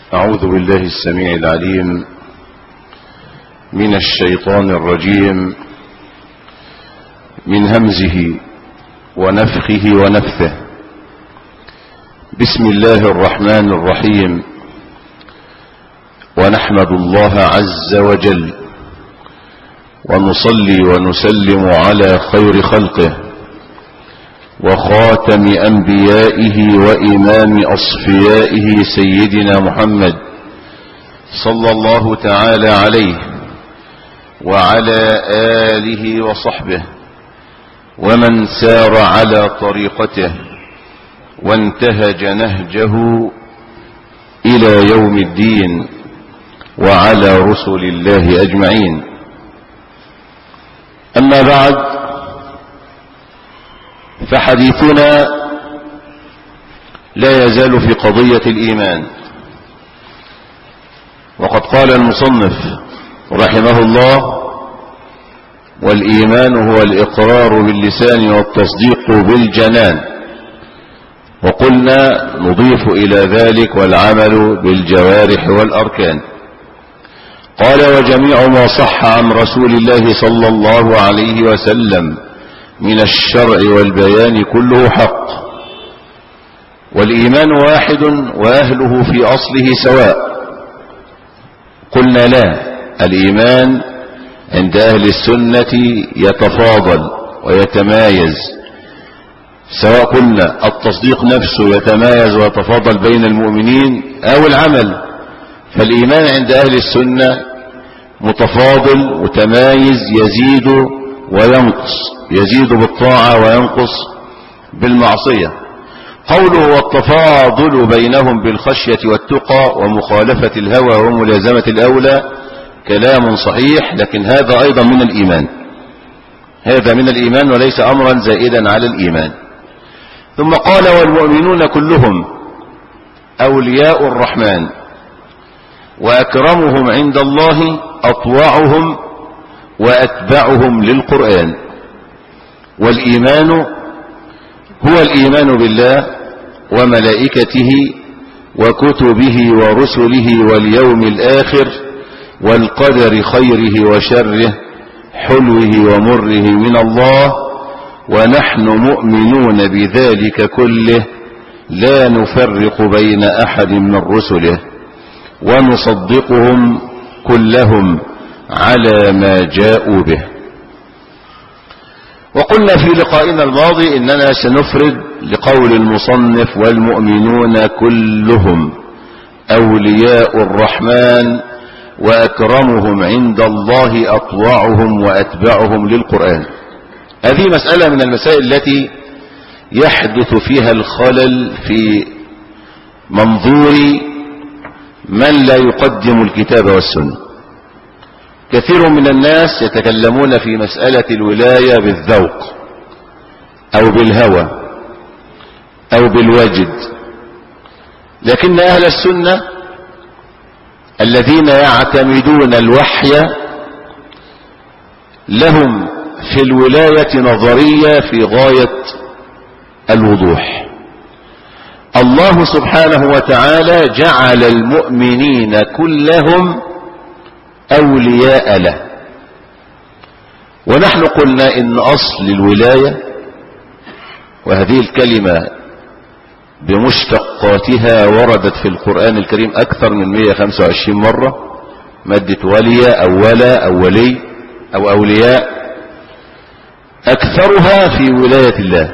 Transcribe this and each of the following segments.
أعوذ بالله السميع العليم من الشيطان الرجيم من همزه ونفخه ونفثه بسم الله الرحمن الرحيم ونحمد الله عز وجل ونصلي ونسلم على خير خلقه وخاتم أنبيائه وإمام أصفيائه سيدنا محمد صلى الله تعالى عليه وعلى آله وصحبه ومن سار على طريقته وانتهج نهجه إلى يوم الدين وعلى رسل الله أجمعين أما بعد فحديثنا لا يزال في قضية الإيمان وقد قال المصنف رحمه الله والإيمان هو الإقرار باللسان والتصديق بالجنان وقلنا نضيف إلى ذلك والعمل بالجوارح والأركان قال وجميع ما صح عن رسول الله صلى الله عليه وسلم من الشرع والبيان كله حق والإيمان واحد وأهله في أصله سواء قلنا لا الإيمان عند أهل السنة يتفاضل ويتمايز سواء قلنا التصديق نفسه يتمايز ويتفاضل بين المؤمنين أو العمل فالإيمان عند أهل السنة متفاضل متمايز يزيد وينقص يزيد بالطاعة وينقص بالمعصية قوله والتفاضل بينهم بالخشية والتقى ومخالفة الهوى وملازمة الأولى كلام صحيح لكن هذا أيضا من الإيمان هذا من الإيمان وليس أمرا زائدا على الإيمان ثم قال والمؤمنون كلهم أولياء الرحمن وأكرمهم عند الله أطوعهم وأتبعهم للقرآن والإيمان هو الإيمان بالله وملائكته وكتبه ورسله واليوم الآخر والقدر خيره وشره حلوه ومره من الله ونحن مؤمنون بذلك كله لا نفرق بين أحد من رسله ونصدقهم كلهم على ما جاءوا به وقلنا في لقائنا الماضي إننا سنفرد لقول المصنف والمؤمنون كلهم أولياء الرحمن وأكرمهم عند الله أطوعهم وأتبعهم للقرآن هذه مسألة من المسائل التي يحدث فيها الخلل في منظور من لا يقدم الكتاب والسنة كثير من الناس يتكلمون في مسألة الولاية بالذوق أو بالهوى أو بالوجد لكن أهل السنة الذين يعتمدون الوحي لهم في الولاية نظرية في غاية الوضوح الله سبحانه وتعالى جعل المؤمنين كلهم أولياء له ونحن قلنا إن أصل الولاية وهذه الكلمة بمشتقاتها وردت في القرآن الكريم أكثر من 125 مرة مادة ولي أو ولا أو ولي أو أولياء أكثرها في ولاية الله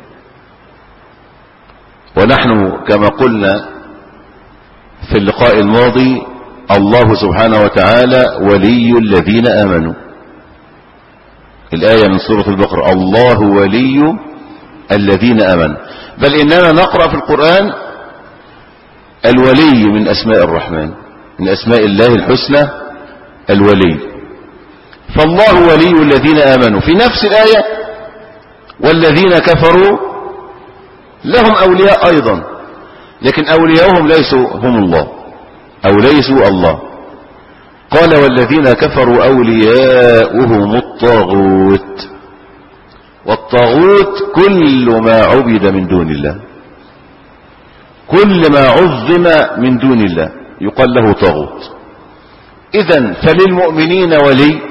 ونحن كما قلنا في اللقاء الماضي الله سبحانه وتعالى ولي الذين آمنوا الآية من سورة البقرة الله ولي الذين آمنوا بل إننا نقرأ في القرآن الولي من أسماء الرحمن من أسماء الله الحسنى الولي فالله ولي الذين آمنوا في نفس الآية والذين كفروا لهم أولياء أيضا لكن أولياؤهم ليسوا هم الله أو ليسوا الله قال والذين كفروا أولياؤهم الطاغوت والطاغوت كل ما عبد من دون الله كل ما عظم من دون الله يقال له طاغوت اذا فللمؤمنين ولي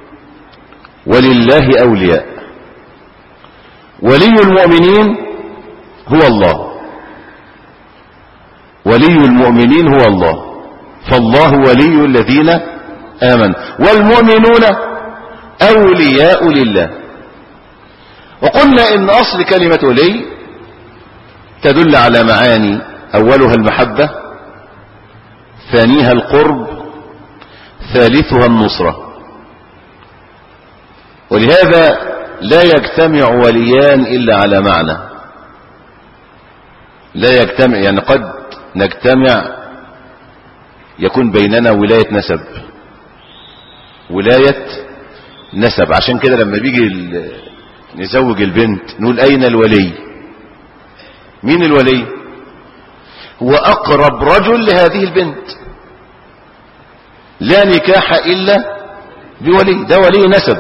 ولله اولياء ولي المؤمنين هو الله ولي المؤمنين هو الله فالله ولي الذين آمنوا والمؤمنون أولياء لله وقلنا إن أصل كلمة ولي تدل على معاني أولها المحبة ثانيها القرب ثالثها النصرة ولهذا لا يجتمع وليان إلا على معنى لا يجتمع يعني قد نجتمع يكون بيننا ولاية نسب ولاية نسب عشان كده لما بيجي نزوج البنت نقول أين الولي مين الولي هو أقرب رجل لهذه البنت لا نكاح إلا بولي ده ولي نسب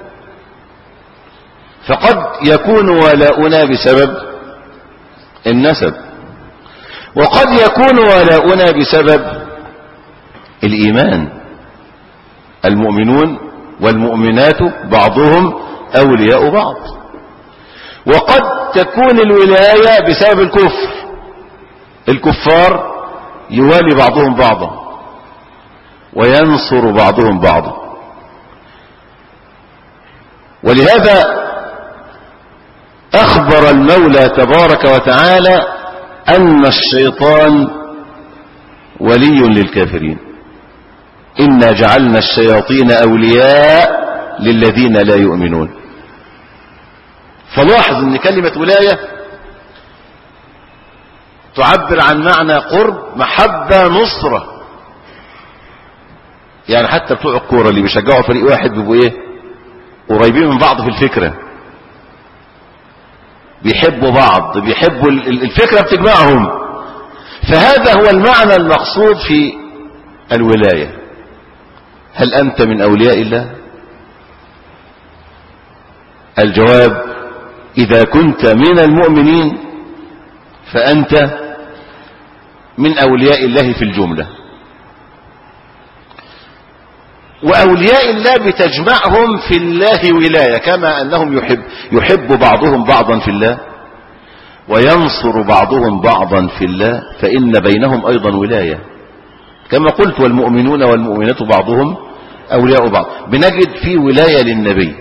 فقد يكون ولاؤنا بسبب النسب وقد يكون ولاؤنا بسبب الإيمان المؤمنون والمؤمنات بعضهم أولياء بعض وقد تكون الولاية بسبب الكفر الكفار يوالي بعضهم بعضا وينصر بعضهم بعضا ولهذا أخبر المولى تبارك وتعالى أن الشيطان ولي للكافرين إنا جعلنا الشياطين أولياء للذين لا يؤمنون فلاحظ أن كلمة ولاية تعبر عن معنى قرب محبة نصرة يعني حتى بتوع الكورة اللي بيشجعوا فريق واحد بيبقوا ايه قريبين من بعض في الفكرة بيحبوا بعض بيحبوا الفكرة بتجمعهم فهذا هو المعنى المقصود في الولاية هل أنت من أولياء الله الجواب إذا كنت من المؤمنين فأنت من أولياء الله في الجملة وأولياء الله بتجمعهم في الله ولاية كما أنهم يحب, يحب بعضهم بعضا في الله وينصر بعضهم بعضا في الله فإن بينهم أيضا ولاية كما قلت والمؤمنون والمؤمنات بعضهم أولياء بعض بنجد في ولاية للنبي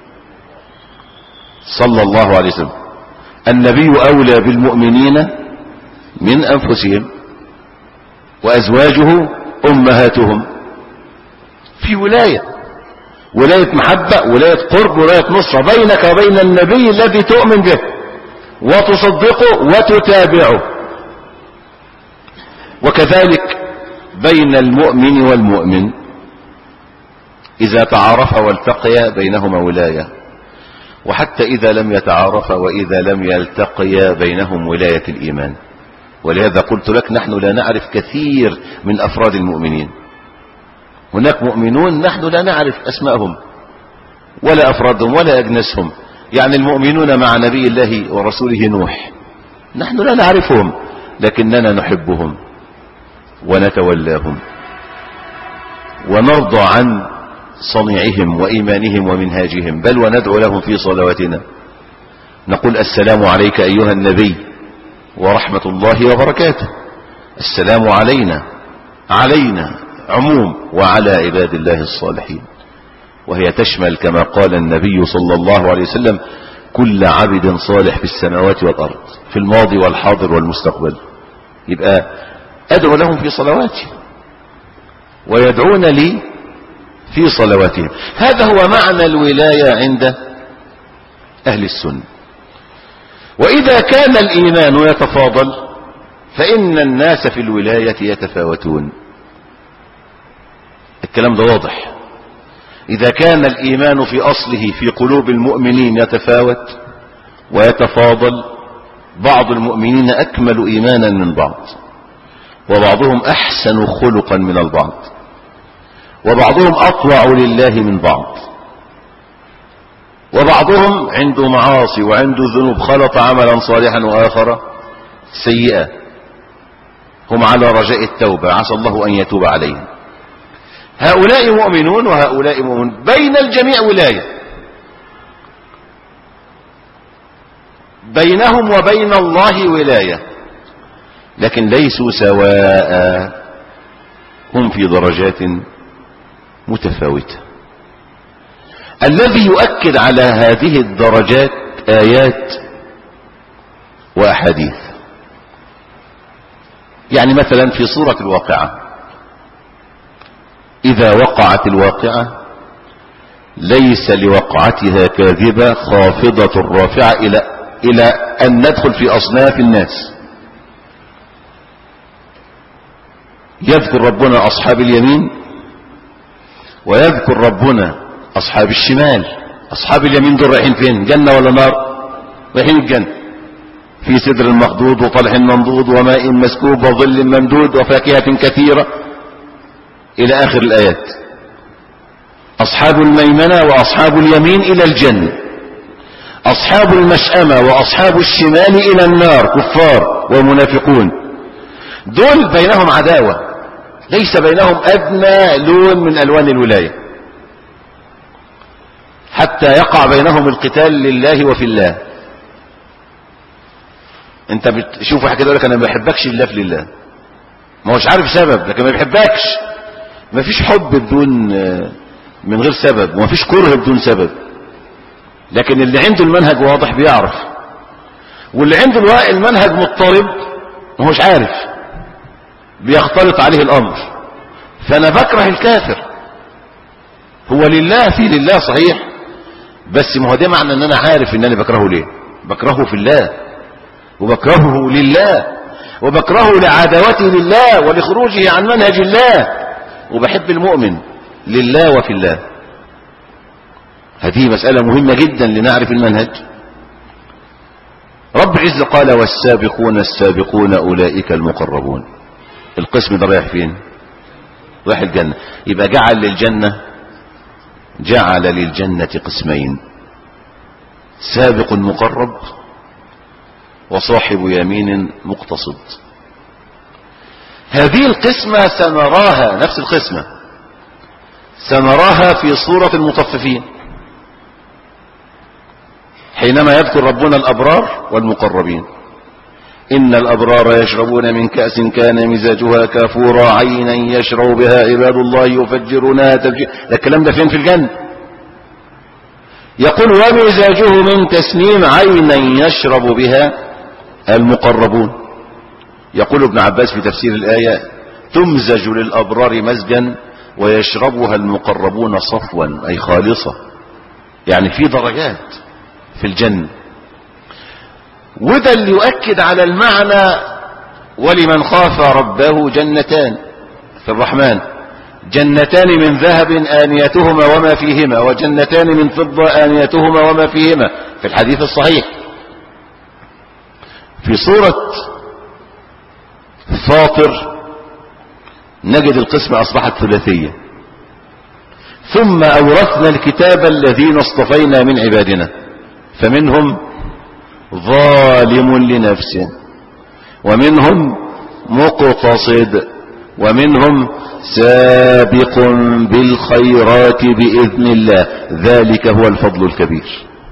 صلى الله عليه وسلم النبي أولى بالمؤمنين من أنفسهم وأزواجه أمهاتهم في ولاية ولاية محبة ولاية قرب ولاية نصرة بينك وبين النبي الذي تؤمن به وتصدقه وتتابعه وكذلك بين المؤمن والمؤمن إذا تعارف والتقيا بينهما ولاية وحتى إذا لم يتعارفا وإذا لم يلتقيا بينهم ولاية الإيمان ولهذا قلت لك نحن لا نعرف كثير من أفراد المؤمنين هناك مؤمنون نحن لا نعرف أسماءهم ولا أفرادهم ولا أجنسهم يعني المؤمنون مع نبي الله ورسوله نوح نحن لا نعرفهم لكننا نحبهم ونتولاهم ونرضى عن صنيعهم وإيمانهم ومنهاجهم بل وندعو لهم في صلواتنا نقول السلام عليك أيها النبي ورحمة الله وبركاته السلام علينا علينا عموم وعلى عباد الله الصالحين وهي تشمل كما قال النبي صلى الله عليه وسلم كل عبد صالح في السماوات والأرض في الماضي والحاضر والمستقبل يبقى أدعو لهم في صلواتي ويدعون لي في صلواتهم هذا هو معنى الولاية عند أهل السنة وإذا كان الإيمان يتفاضل فإن الناس في الولاية يتفاوتون الكلام ده واضح إذا كان الإيمان في أصله في قلوب المؤمنين يتفاوت ويتفاضل بعض المؤمنين أكمل إيمانا من بعض وبعضهم أحسن خلقا من البعض وبعضهم أطوع لله من بعض وبعضهم عنده معاصي وعنده ذنوب خلط عملا صالحا وآخر سيئا هم على رجاء التوبة عسى الله أن يتوب عليهم هؤلاء مؤمنون وهؤلاء مؤمنون بين الجميع ولاية بينهم وبين الله ولاية لكن ليسوا سواء هم في درجات متفاوتة الذي يؤكد على هذه الدرجات آيات وأحاديث يعني مثلا في سورة الواقعة إذا وقعت الواقعة ليس لوقعتها كاذبة خافضة رافعة إلى, إلى أن ندخل في أصناف الناس يذكر ربنا أصحاب اليمين ويذكر ربنا أصحاب الشمال أصحاب اليمين دول رايحين فين جنة ولا نار رايحين الجنة في سدر مخضود وطلح منضود وماء مسكوب وظل ممدود وفاكهة كثيرة إلى آخر الآيات أصحاب الميمنة وأصحاب اليمين إلى الجنة أصحاب المشأمة وأصحاب الشمال إلى النار كفار ومنافقون دول بينهم عداوة ليس بينهم أدنى لون من ألوان الولاية حتى يقع بينهم القتال لله وفي الله انت بتشوف واحد كده يقول لك انا ما بحبكش لله في لله ما هوش عارف سبب لكن ما بيحبكش ما فيش حب بدون من غير سبب وما فيش كره بدون سبب لكن اللي عنده المنهج واضح بيعرف واللي عنده المنهج مضطرب ما هوش عارف بيختلط عليه الامر فانا بكره الكافر هو لله في لله صحيح بس ما هو ده معنى ان انا عارف ان انا بكرهه ليه بكرهه في الله وبكرهه لله وبكرهه لعداوته لله ولخروجه عن منهج الله وبحب المؤمن لله وفي الله هذه مسألة مهمة جدا لنعرف المنهج رب العز قال والسابقون السابقون أولئك المقربون القسم ده رايح فين رايح الجنة يبقى جعل للجنة جعل للجنة قسمين سابق مقرب وصاحب يمين مقتصد هذه القسمة سنراها نفس القسمة سنراها في صورة المطففين حينما يذكر ربنا الأبرار والمقربين إن الأبرار يشربون من كأس كان مزاجها كافورا عينا يشرب بها عباد الله يفجرونها تفجير الكلام ده فين في الجنة يقول ومزاجه من تسنيم عينا يشرب بها المقربون يقول ابن عباس في تفسير الآية تمزج للأبرار مزجا ويشربها المقربون صفوا أي خالصة يعني في درجات في الجنة وده اللي يؤكد على المعنى ولمن خاف ربه جنتان في الرحمن جنتان من ذهب آنيتهما وما فيهما وجنتان من فضة آنيتهما وما فيهما في الحديث الصحيح في سورة فاطر نجد القسمة أصبحت ثلاثية ثم أورثنا الكتاب الذين اصطفينا من عبادنا فمنهم ظالم لنفسه ومنهم مقتصد ومنهم سابق بالخيرات بإذن الله ذلك هو الفضل الكبير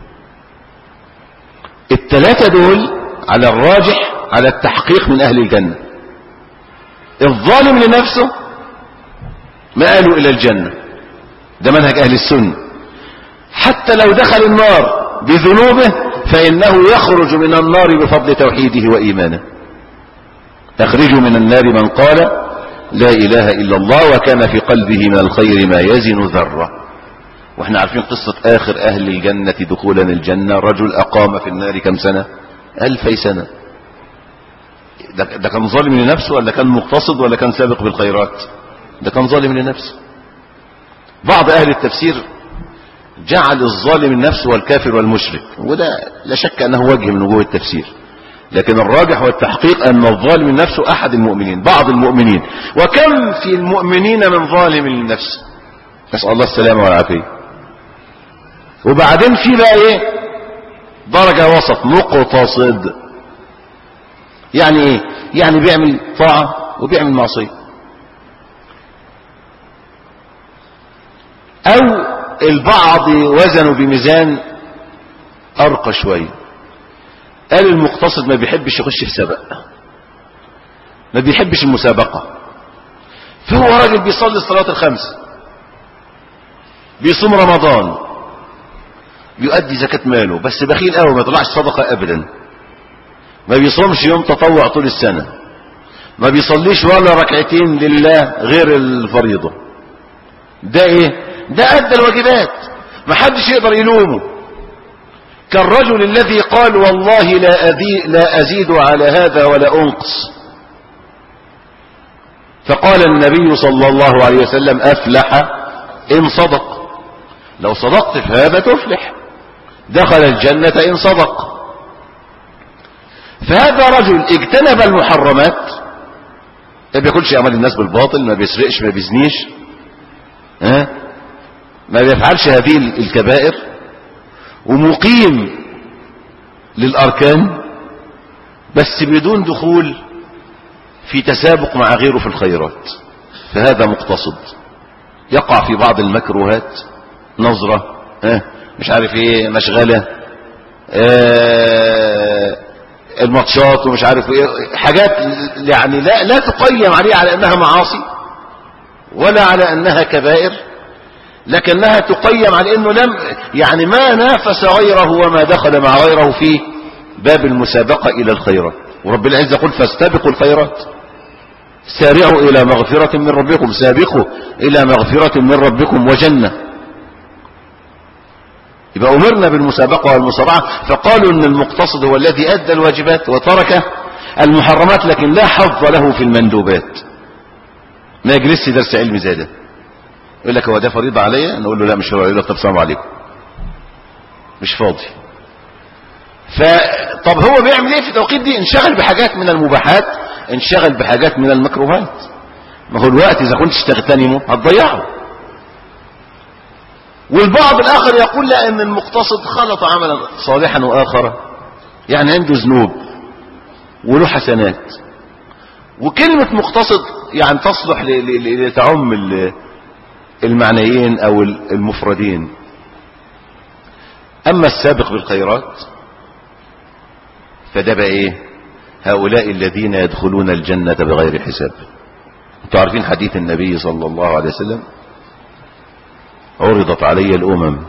الثلاثة دول على الراجح على التحقيق من أهل الجنة الظالم لنفسه مآله إلى الجنة ده منهج أهل السنة حتى لو دخل النار بذنوبه فإنه يخرج من النار بفضل توحيده وإيمانه تخرج من النار من قال لا إله إلا الله وكان في قلبه من الخير ما يزن ذرة واحنا عارفين قصة آخر أهل الجنة دخولا الجنة رجل أقام في النار كم سنة ألفي سنة ده, ده كان ظالم لنفسه ولا كان مقتصد ولا كان سابق بالخيرات ده كان ظالم لنفسه بعض أهل التفسير جعل الظالم النفس والكافر والمشرك وده لا شك أنه وجه من وجوه التفسير لكن الراجح والتحقيق أن الظالم النفس أحد المؤمنين بعض المؤمنين وكم في المؤمنين من ظالم للنفس نسأل الله السلامة والعافية وبعدين في بقى ايه درجة وسط مقتصد يعني ايه يعني بيعمل طاعة وبيعمل معصية او البعض وزنوا بميزان ارقى شوية قال المقتصد ما بيحبش يخش في سبق ما بيحبش المسابقة فهو راجل بيصلي الصلاة الخمس بيصوم رمضان بيؤدي زكاة ماله بس بخيل قوي ما يطلعش صدقة ابدا ما بيصومش يوم تطوع طول السنة ما بيصليش ولا ركعتين لله غير الفريضة ده ايه ده ادى الواجبات ما حدش يقدر يلومه كالرجل الذي قال والله لا, أذي لا أزيد على هذا ولا أنقص فقال النبي صلى الله عليه وسلم أفلح إن صدق لو صدقت في هذا تفلح دخل الجنة إن صدق فهذا رجل اجتنب المحرمات ما بياكلش اعمال الناس بالباطل ما بيسرقش ما بيزنيش ها ما بيفعلش هذه الكبائر ومقيم للاركان بس بدون دخول في تسابق مع غيره في الخيرات فهذا مقتصد يقع في بعض المكروهات نظرة ها مش عارف ايه مشغلة آه الماتشات ومش عارف ايه حاجات يعني لا لا تقيم عليه على انها معاصي ولا على انها كبائر لكنها تقيم على انه لم يعني ما نافس غيره وما دخل مع غيره في باب المسابقة الى الخيرات ورب العزة يقول فاستبقوا الخيرات سارعوا الى مغفرة من ربكم سابقوا الى مغفرة من ربكم وجنة يبقى أمرنا بالمسابقة والمصارعة فقالوا أن المقتصد هو الذي أدى الواجبات وترك المحرمات لكن لا حظ له في المندوبات ما يجلسش درس علم زي ده يقول لك هو ده فريضة عليا نقول له لا مش فريضة يقول لك طب سلام عليكم مش فاضي فطب هو بيعمل ايه في التوقيت دي انشغل بحاجات من المباحات انشغل بحاجات من المكروهات ما هو الوقت اذا كنتش تغتنمه هتضيعه والبعض الآخر يقول لا أن المقتصد خلط عملا صالحا وآخر يعني عنده ذنوب وله حسنات وكلمة مقتصد يعني تصلح لتعم المعنيين أو المفردين أما السابق بالخيرات فده بقى إيه هؤلاء الذين يدخلون الجنة بغير حساب انتوا عارفين حديث النبي صلى الله عليه وسلم عرضت علي الأمم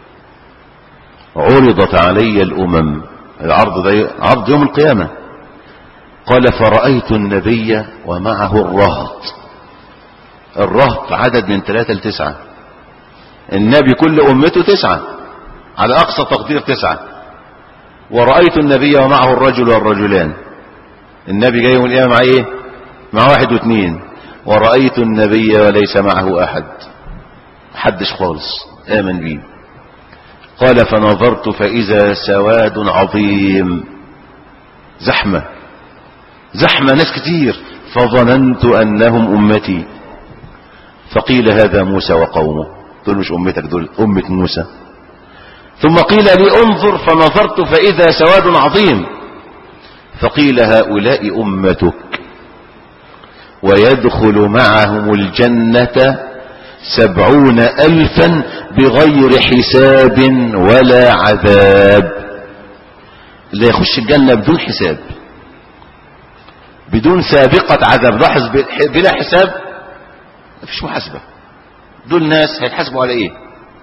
عرضت علي الأمم العرض ده عرض يوم القيامة قال فرأيت النبي ومعه الرهط الرهط عدد من ثلاثة لتسعة النبي كل أمته تسعة على أقصى تقدير تسعة ورأيت النبي ومعه الرجل والرجلان النبي جاي يوم القيامة مع ايه مع واحد واثنين ورأيت النبي وليس معه أحد حدش خالص آمن بيه قال فنظرت فإذا سواد عظيم زحمة زحمة ناس كتير فظننت أنهم أمتي فقيل هذا موسى وقومه دول مش أمتك دول أمة موسى ثم قيل لي انظر فنظرت فإذا سواد عظيم فقيل هؤلاء أمتك ويدخل معهم الجنة سبعون ألفا بغير حساب ولا عذاب اللي يخش الجنة بدون حساب بدون سابقة عذاب لاحظ بلا حساب مفيش محاسبة دول ناس هيتحاسبوا على ايه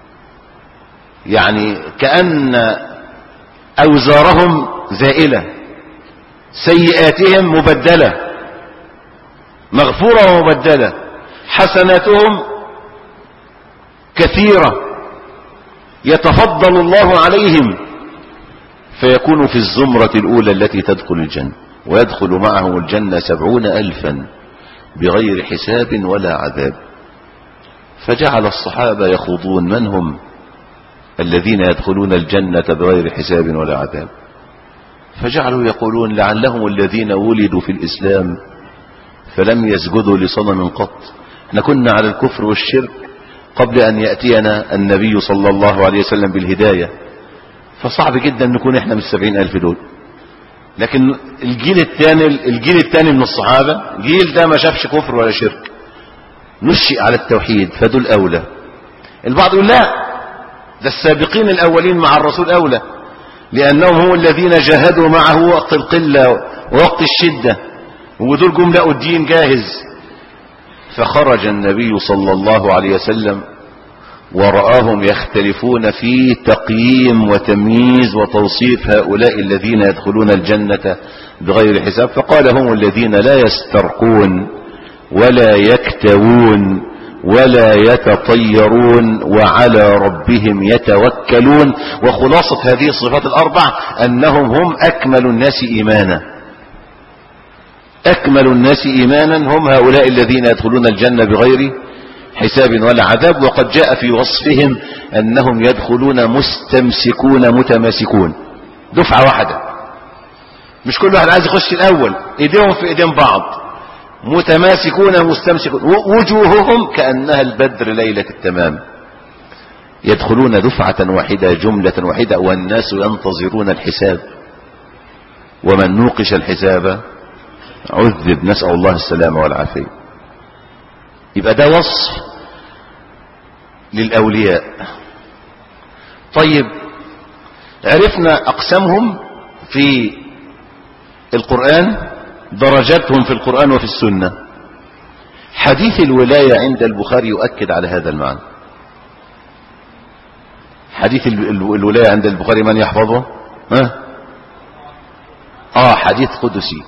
يعني كأن أوزارهم زائلة سيئاتهم مبدلة مغفورة ومبدلة حسناتهم كثيرة يتفضل الله عليهم فيكون في الزمرة الأولى التي تدخل الجنة ويدخل معهم الجنة سبعون ألفا بغير حساب ولا عذاب فجعل الصحابة يخوضون من هم الذين يدخلون الجنة بغير حساب ولا عذاب فجعلوا يقولون لعلهم الذين ولدوا في الإسلام فلم يسجدوا لصنم قط احنا كنا على الكفر والشرك قبل أن يأتينا النبي صلى الله عليه وسلم بالهداية فصعب جدا نكون احنا من السبعين ألف دول لكن الجيل الثاني الجيل الثاني من الصحابة جيل ده ما شافش كفر ولا شرك نشئ على التوحيد فدول أولى البعض يقول لا ده السابقين الأولين مع الرسول أولى لأنهم هم الذين جاهدوا معه وقت القلة ووقت الشدة ودول جم لقوا الدين جاهز فخرج النبي صلى الله عليه وسلم ورآهم يختلفون في تقييم وتمييز وتوصيف هؤلاء الذين يدخلون الجنة بغير حساب فقال هم الذين لا يسترقون ولا يكتوون ولا يتطيرون وعلى ربهم يتوكلون وخلاصة هذه الصفات الأربع أنهم هم أكمل الناس إيمانا أكمل الناس إيمانا هم هؤلاء الذين يدخلون الجنة بغير حساب ولا عذاب وقد جاء في وصفهم أنهم يدخلون مستمسكون متماسكون دفعة واحدة مش كل واحد عايز يخش الأول ايديهم في ايدين بعض متماسكون مستمسكون وجوههم كأنها البدر ليلة التمام يدخلون دفعة واحدة جملة واحدة والناس ينتظرون الحساب ومن نوقش الحساب عذب نسأل الله السلامة والعافية يبقى ده وصف للأولياء طيب عرفنا أقسامهم في القرآن درجاتهم في القرآن وفي السنة حديث الولاية عند البخاري يؤكد على هذا المعنى حديث الولاية عند البخاري من يحفظه ها؟ آه حديث قدسي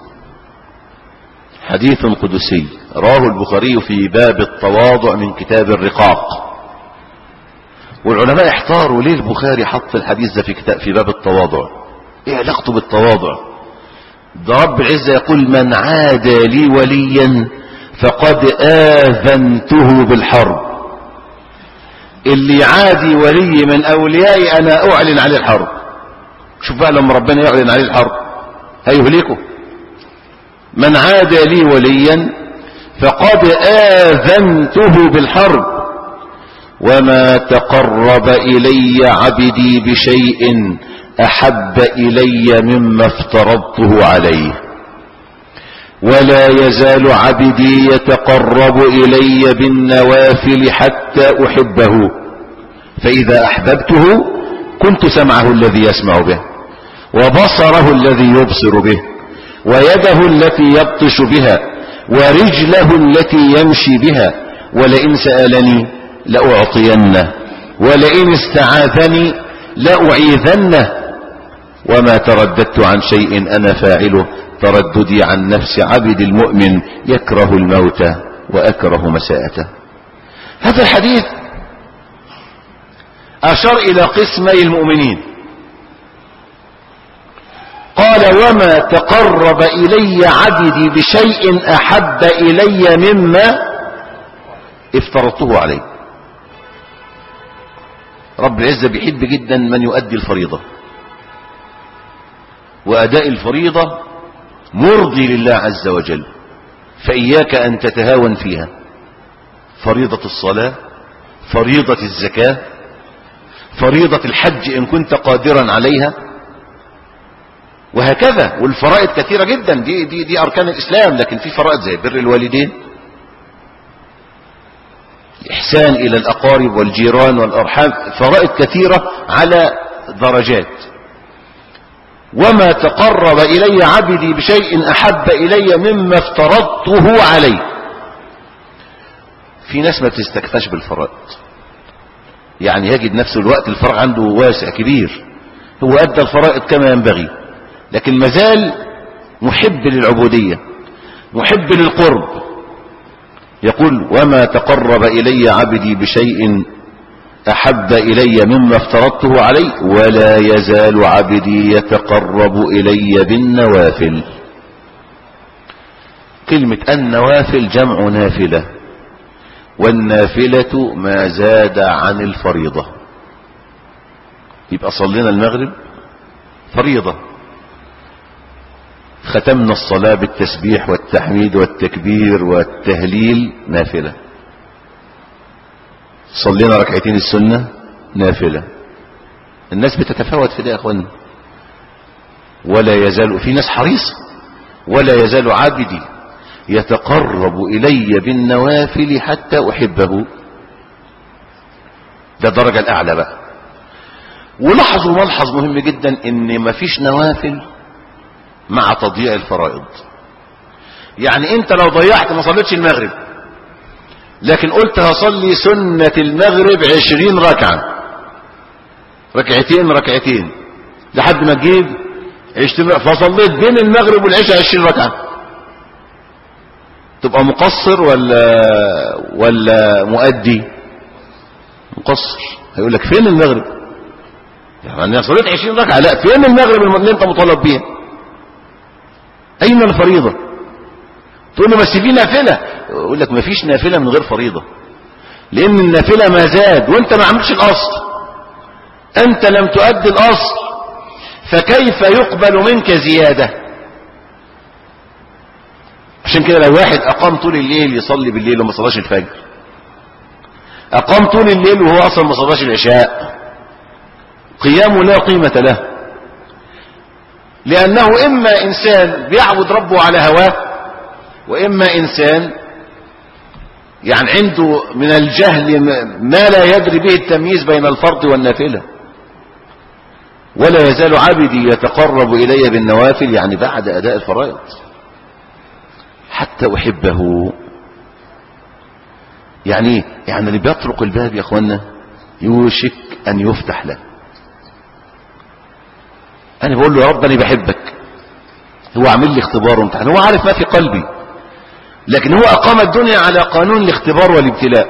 حديث قدسي رواه البخاري في باب التواضع من كتاب الرقاق والعلماء احتاروا ليه البخاري حط الحديث ده في كتاب في باب التواضع ايه علاقته بالتواضع ده رب العزة يقول من عادى لي وليا فقد آذنته بالحرب اللي عادي ولي من أوليائي أنا أعلن عليه الحرب شوف بقى لما ربنا يعلن عليه الحرب هيهلكه من عادى لي وليا فقد آذنته بالحرب وما تقرب إلي عبدي بشيء أحب إلي مما افترضته عليه ولا يزال عبدي يتقرب إلي بالنوافل حتى أحبه فإذا أحببته كنت سمعه الذي يسمع به وبصره الذي يبصر به ويده التي يبطش بها ورجله التي يمشي بها ولئن سألني لأعطينه ولئن استعاذني لأعيذنه وما ترددت عن شيء أنا فاعله ترددي عن نفس عبد المؤمن يكره الموت وأكره مساءته هذا الحديث أشار إلى قسمي المؤمنين قال وما تقرب إلي عبدي بشيء أحب إلي مما افترضته عليه رب العزة بيحب جدا من يؤدي الفريضة وأداء الفريضة مرضي لله عز وجل فإياك أن تتهاون فيها فريضة الصلاة فريضة الزكاة فريضة الحج إن كنت قادرا عليها وهكذا والفرائض كثيرة جدا دي, دي, دي أركان الإسلام لكن في فرائض زي بر الوالدين الإحسان إلى الأقارب والجيران والأرحام فرائض كثيرة على درجات وما تقرب إلي عبدي بشيء أحب إلي مما افترضته عليه في ناس ما بتستكفاش بالفرائض يعني يجد نفسه الوقت الفرع عنده واسع كبير هو أدى الفرائض كما ينبغي لكن مازال محب للعبودية محب للقرب يقول وما تقرب إلي عبدي بشيء أحب إلي مما افترضته عليه ولا يزال عبدي يتقرب إلي بالنوافل كلمة النوافل جمع نافلة والنافلة ما زاد عن الفريضة يبقى صلينا المغرب فريضة ختمنا الصلاة بالتسبيح والتحميد والتكبير والتهليل نافلة صلينا ركعتين السنة نافلة الناس بتتفاوت في ده يا اخوانا ولا يزال في ناس حريصة ولا يزال عبدي يتقرب إلي بالنوافل حتى أحبه ده الدرجة الأعلى بقى ولاحظوا ملحظ مهم جدا ان مفيش نوافل مع تضييع الفرائض يعني انت لو ضيعت ما صليتش المغرب لكن قلت هصلي سنة المغرب عشرين ركعة ركعتين ركعتين لحد ما تجيب عشرين ركعة فصليت بين المغرب والعشاء عشرين ركعة تبقى مقصر ولا ولا مؤدي مقصر هيقول لك فين المغرب يعني انا صليت 20 ركعه لا فين المغرب اللي انت مطالب بيها اين الفريضه تقول له بس في نافله يقول لك ما فيش نافله من غير فريضه لان النافله ما زاد وانت ما عملتش الاصل انت لم تؤدي الاصل فكيف يقبل منك زياده عشان كده لو واحد اقام طول الليل يصلي بالليل وما صلاش الفجر اقام طول الليل وهو اصلا ما صلاش العشاء قيامه لا قيمة له لأنه إما إنسان بيعبد ربه على هواه وإما إنسان يعني عنده من الجهل ما لا يدري به التمييز بين الفرض والنافلة ولا يزال عبدي يتقرب إلي بالنوافل يعني بعد أداء الفرائض حتى أحبه يعني يعني اللي بيطرق الباب يا أخوانا يوشك أن يفتح له انا بقول له يا رب انا بحبك هو عامل لي اختبار وامتحان هو عارف ما في قلبي لكن هو اقام الدنيا على قانون الاختبار والابتلاء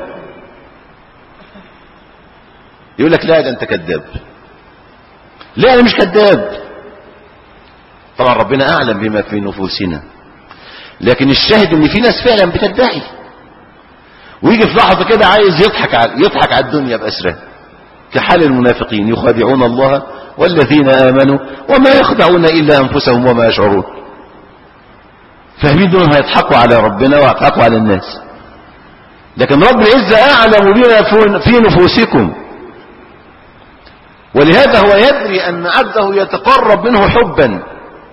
يقول لك لا ده انت كذاب لا انا مش كذاب طبعا ربنا اعلم بما في نفوسنا لكن الشاهد ان في ناس فعلا بتدعي ويجي في لحظه كده عايز يضحك على يضحك على الدنيا باسرها كحال المنافقين يخادعون الله والذين آمنوا وما يخدعون إلا أنفسهم وما يشعرون فاهمين دول هيضحكوا على ربنا ويضحكوا على الناس لكن رب العزة أعلم بما في نفوسكم ولهذا هو يدري أن عبده يتقرب منه حبا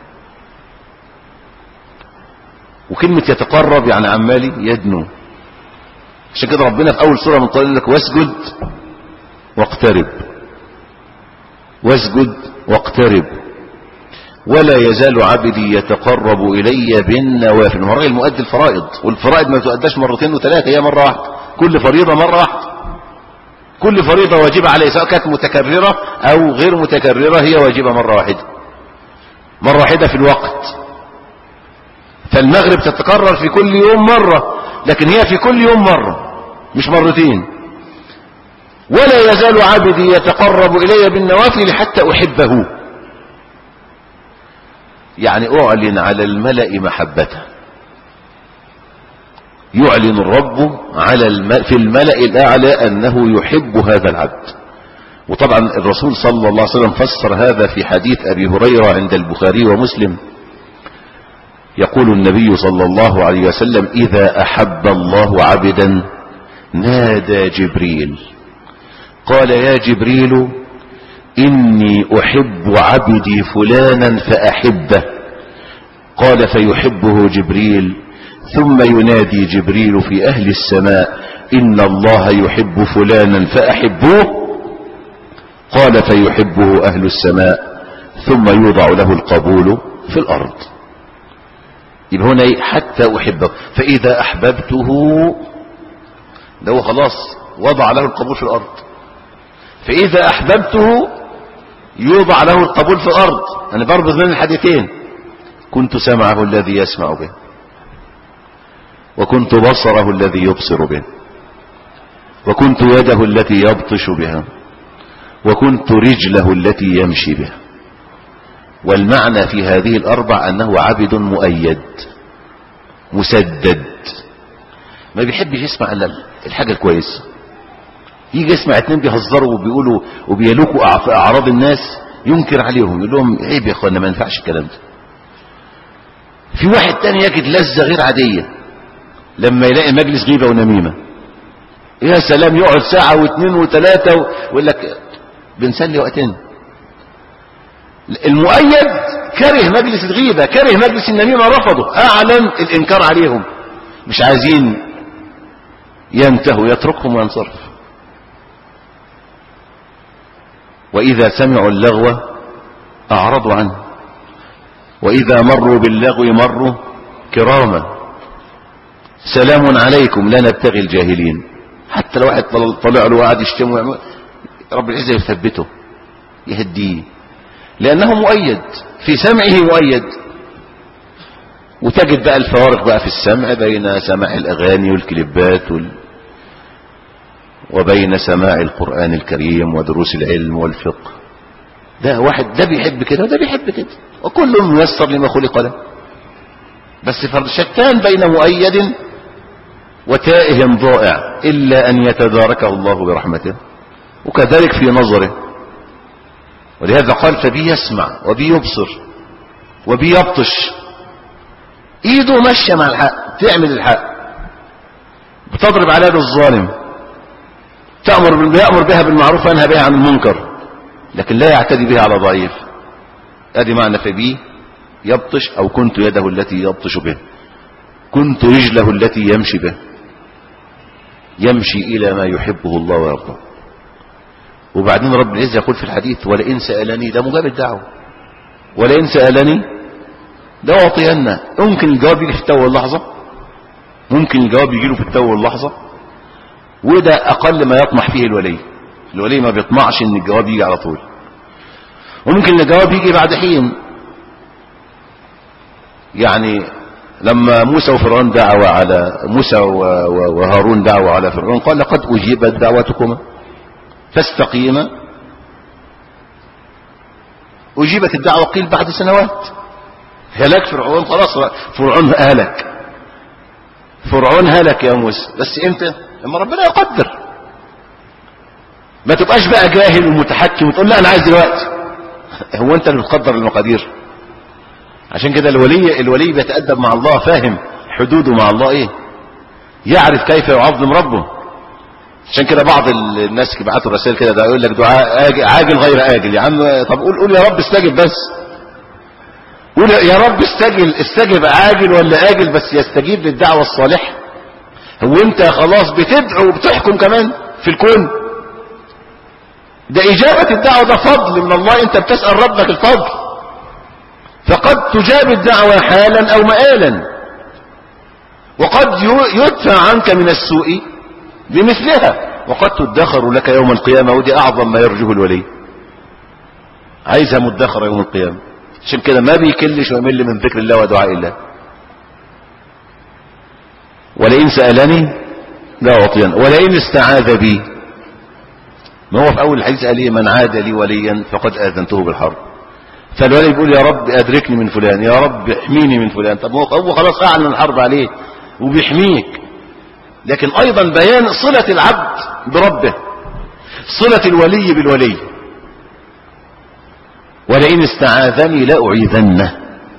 وكلمة يتقرب يعني عمال يدنو عشان كده ربنا في أول سورة من قال لك واسجد واقترب واسجد واقترب ولا يزال عبدي يتقرب إلي بالنوافل هو راجل مؤدي الفرائض والفرائض ما تؤداش مرتين وثلاثة هي مرة واحدة كل فريضة مرة واحدة كل فريضة واجبة عليه سواء كانت متكررة أو غير متكررة هي واجبة مرة واحدة مرة واحدة في الوقت فالمغرب تتكرر في كل يوم مرة لكن هي في كل يوم مرة مش مرتين ولا يزال عبدي يتقرب إلي بالنوافل حتى أحبه يعني أعلن على الملأ محبته يعلن الرب على الم... في الملأ الأعلى أنه يحب هذا العبد وطبعا الرسول صلى الله عليه وسلم فسر هذا في حديث أبي هريرة عند البخاري ومسلم يقول النبي صلى الله عليه وسلم إذا أحب الله عبدا نادى جبريل قال يا جبريل إني أحب عبدي فلانا فأحبه قال فيحبه جبريل ثم ينادي جبريل في أهل السماء إن الله يحب فلانا فأحبوه قال فيحبه أهل السماء ثم يوضع له القبول في الأرض يبقى هنا إيه؟ حتى أحبه فإذا أحببته ده هو خلاص وضع له القبول في الأرض فإذا أحببته يوضع له القبول في الأرض أنا بربط بين الحديثين كنت سمعه الذي يسمع به وكنت بصره الذي يبصر به وكنت يده التي يبطش بها وكنت رجله التي يمشي بها والمعنى في هذه الأربع أنه عبد مؤيد مسدد ما بيحبش يسمع إلا الحاجة الكويسة يجي يسمع اتنين بيهزروا وبيقولوا وبيلوكوا في أعراض الناس ينكر عليهم يقول لهم عيب يا اخوانا ما ينفعش الكلام ده في واحد تاني يجد لذة غير عادية لما يلاقي مجلس غيبة ونميمة يا سلام يقعد ساعة واثنين وثلاثة ويقول لك بنسلي وقتين المؤيد كره مجلس الغيبة كره مجلس النميمة رفضه أعلن الإنكار عليهم مش عايزين ينتهوا يتركهم وينصرف وإذا سمعوا اللغو أعرضوا عنه وإذا مروا باللغو مروا كراما سلام عليكم لا نبتغي الجاهلين حتى لو واحد طلع له وقعد يشتمه ويعمل رب العزة يثبته يهديه لأنه مؤيد في سمعه مؤيد وتجد بقى الفوارق بقى في السمع بين سماع الأغاني والكليبات وال... وبين سماع القرآن الكريم ودروس العلم والفقه ده واحد ده بيحب كده وده بيحب كده وكل ميسر لما خلق له بس فرد شتان بين مؤيد وتائه ضائع إلا أن يتداركه الله برحمته وكذلك في نظره ولهذا قال فبي يسمع وبي يبصر وبي يبطش ايده ماشيه مع الحق تعمل الحق بتضرب على يد الظالم تأمر يأمر بها بالمعروف وينهى بها عن المنكر لكن لا يعتدي بها على ضعيف ادي معنى فبي يبطش او كنت يده التي يبطش به كنت رجله التي يمشي به يمشي الى ما يحبه الله ويرضاه وبعدين رب العزة يقول في الحديث ولئن سألني ده مجاب الدعوة ولئن سألني ده أعطينا ممكن الجواب يجي في التو اللحظة ممكن الجواب يجي له في التو اللحظة وده أقل ما يطمح فيه الولي الولي ما بيطمعش ان الجواب يجي على طول وممكن الجواب يجي بعد حين يعني لما موسى وفرعون دعوا على موسى وهارون دعوا على فرعون قال لقد أجيبت دعوتكما فاستقيما أجيبت الدعوة قيل بعد سنوات هلك فرعون خلاص فرعون هلك فرعون هلك يا موسى بس امتى لما ربنا يقدر ما تبقاش بقى جاهل ومتحكم وتقول لا انا عايز دلوقتي هو انت اللي بتقدر المقادير عشان كده الولي الولي بيتأدب مع الله فاهم حدوده مع الله ايه يعرف كيف يعظم ربه عشان كده بعض الناس بيبعتوا رسائل كده ده يقول لك دعاء عاجل غير آجل يا عم طب قول قول يا رب استجب بس قول يا رب استجب استجب عاجل ولا آجل بس يستجيب للدعوة الصالحة هو انت خلاص بتدعو وبتحكم كمان في الكون ده إجابة الدعوة ده فضل من الله انت بتسأل ربك الفضل فقد تجاب الدعوة حالا أو مآلا وقد يدفع عنك من السوء بمثلها وقد تدخر لك يوم القيامة ودي أعظم ما يرجوه الولي عايزها مدخرة يوم القيامة عشان كده ما بيكلش ويمل من ذكر الله ودعاء الله ولئن سألني لا أعطينا ولئن استعاذ بي ما هو في أول الحديث قال لي من عاد لي وليا فقد آذنته بالحرب فالولي بيقول يا رب أدركني من فلان يا رب احميني من فلان طب هو خلاص أعلن الحرب عليه وبيحميك لكن أيضا بيان صلة العبد بربه صلة الولي بالولي ولئن استعاذني لأعيذنه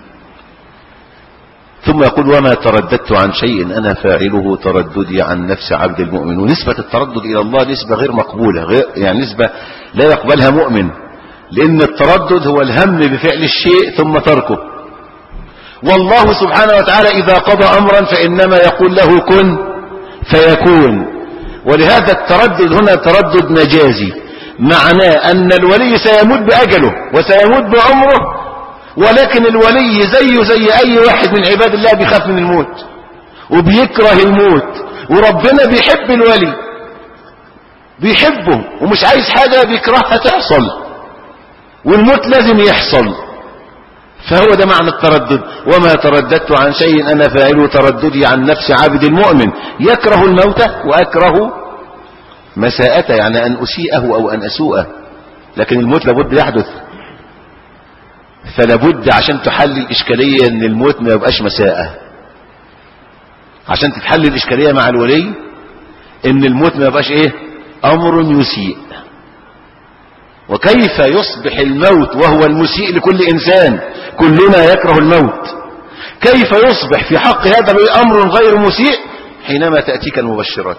ثم يقول وما ترددت عن شيء أنا فاعله ترددي عن نفس عبد المؤمن ونسبة التردد إلى الله نسبة غير مقبولة غير يعني نسبة لا يقبلها مؤمن لأن التردد هو الهم بفعل الشيء ثم تركه والله سبحانه وتعالى إذا قضى أمرا فإنما يقول له كن فيكون ولهذا التردد هنا تردد مجازي معناه أن الولي سيموت بأجله وسيموت بعمره ولكن الولي زيه زي أي واحد من عباد الله بيخاف من الموت وبيكره الموت وربنا بيحب الولي بيحبه ومش عايز حاجة بيكرهها تحصل والموت لازم يحصل فهو ده معنى التردد وما ترددت عن شيء أنا فاعله ترددي عن نفس عبد المؤمن يكره الموت وأكره مساءته يعني أن أسيئه أو أن أسوءه لكن الموت لابد يحدث فلابد عشان تحل الإشكالية أن الموت ما يبقاش مساءة عشان تتحل الإشكالية مع الولي أن الموت ما يبقاش إيه أمر يسيء وكيف يصبح الموت وهو المسيء لكل إنسان كلنا يكره الموت كيف يصبح في حق هذا أمر غير مسيء حينما تأتيك المبشرات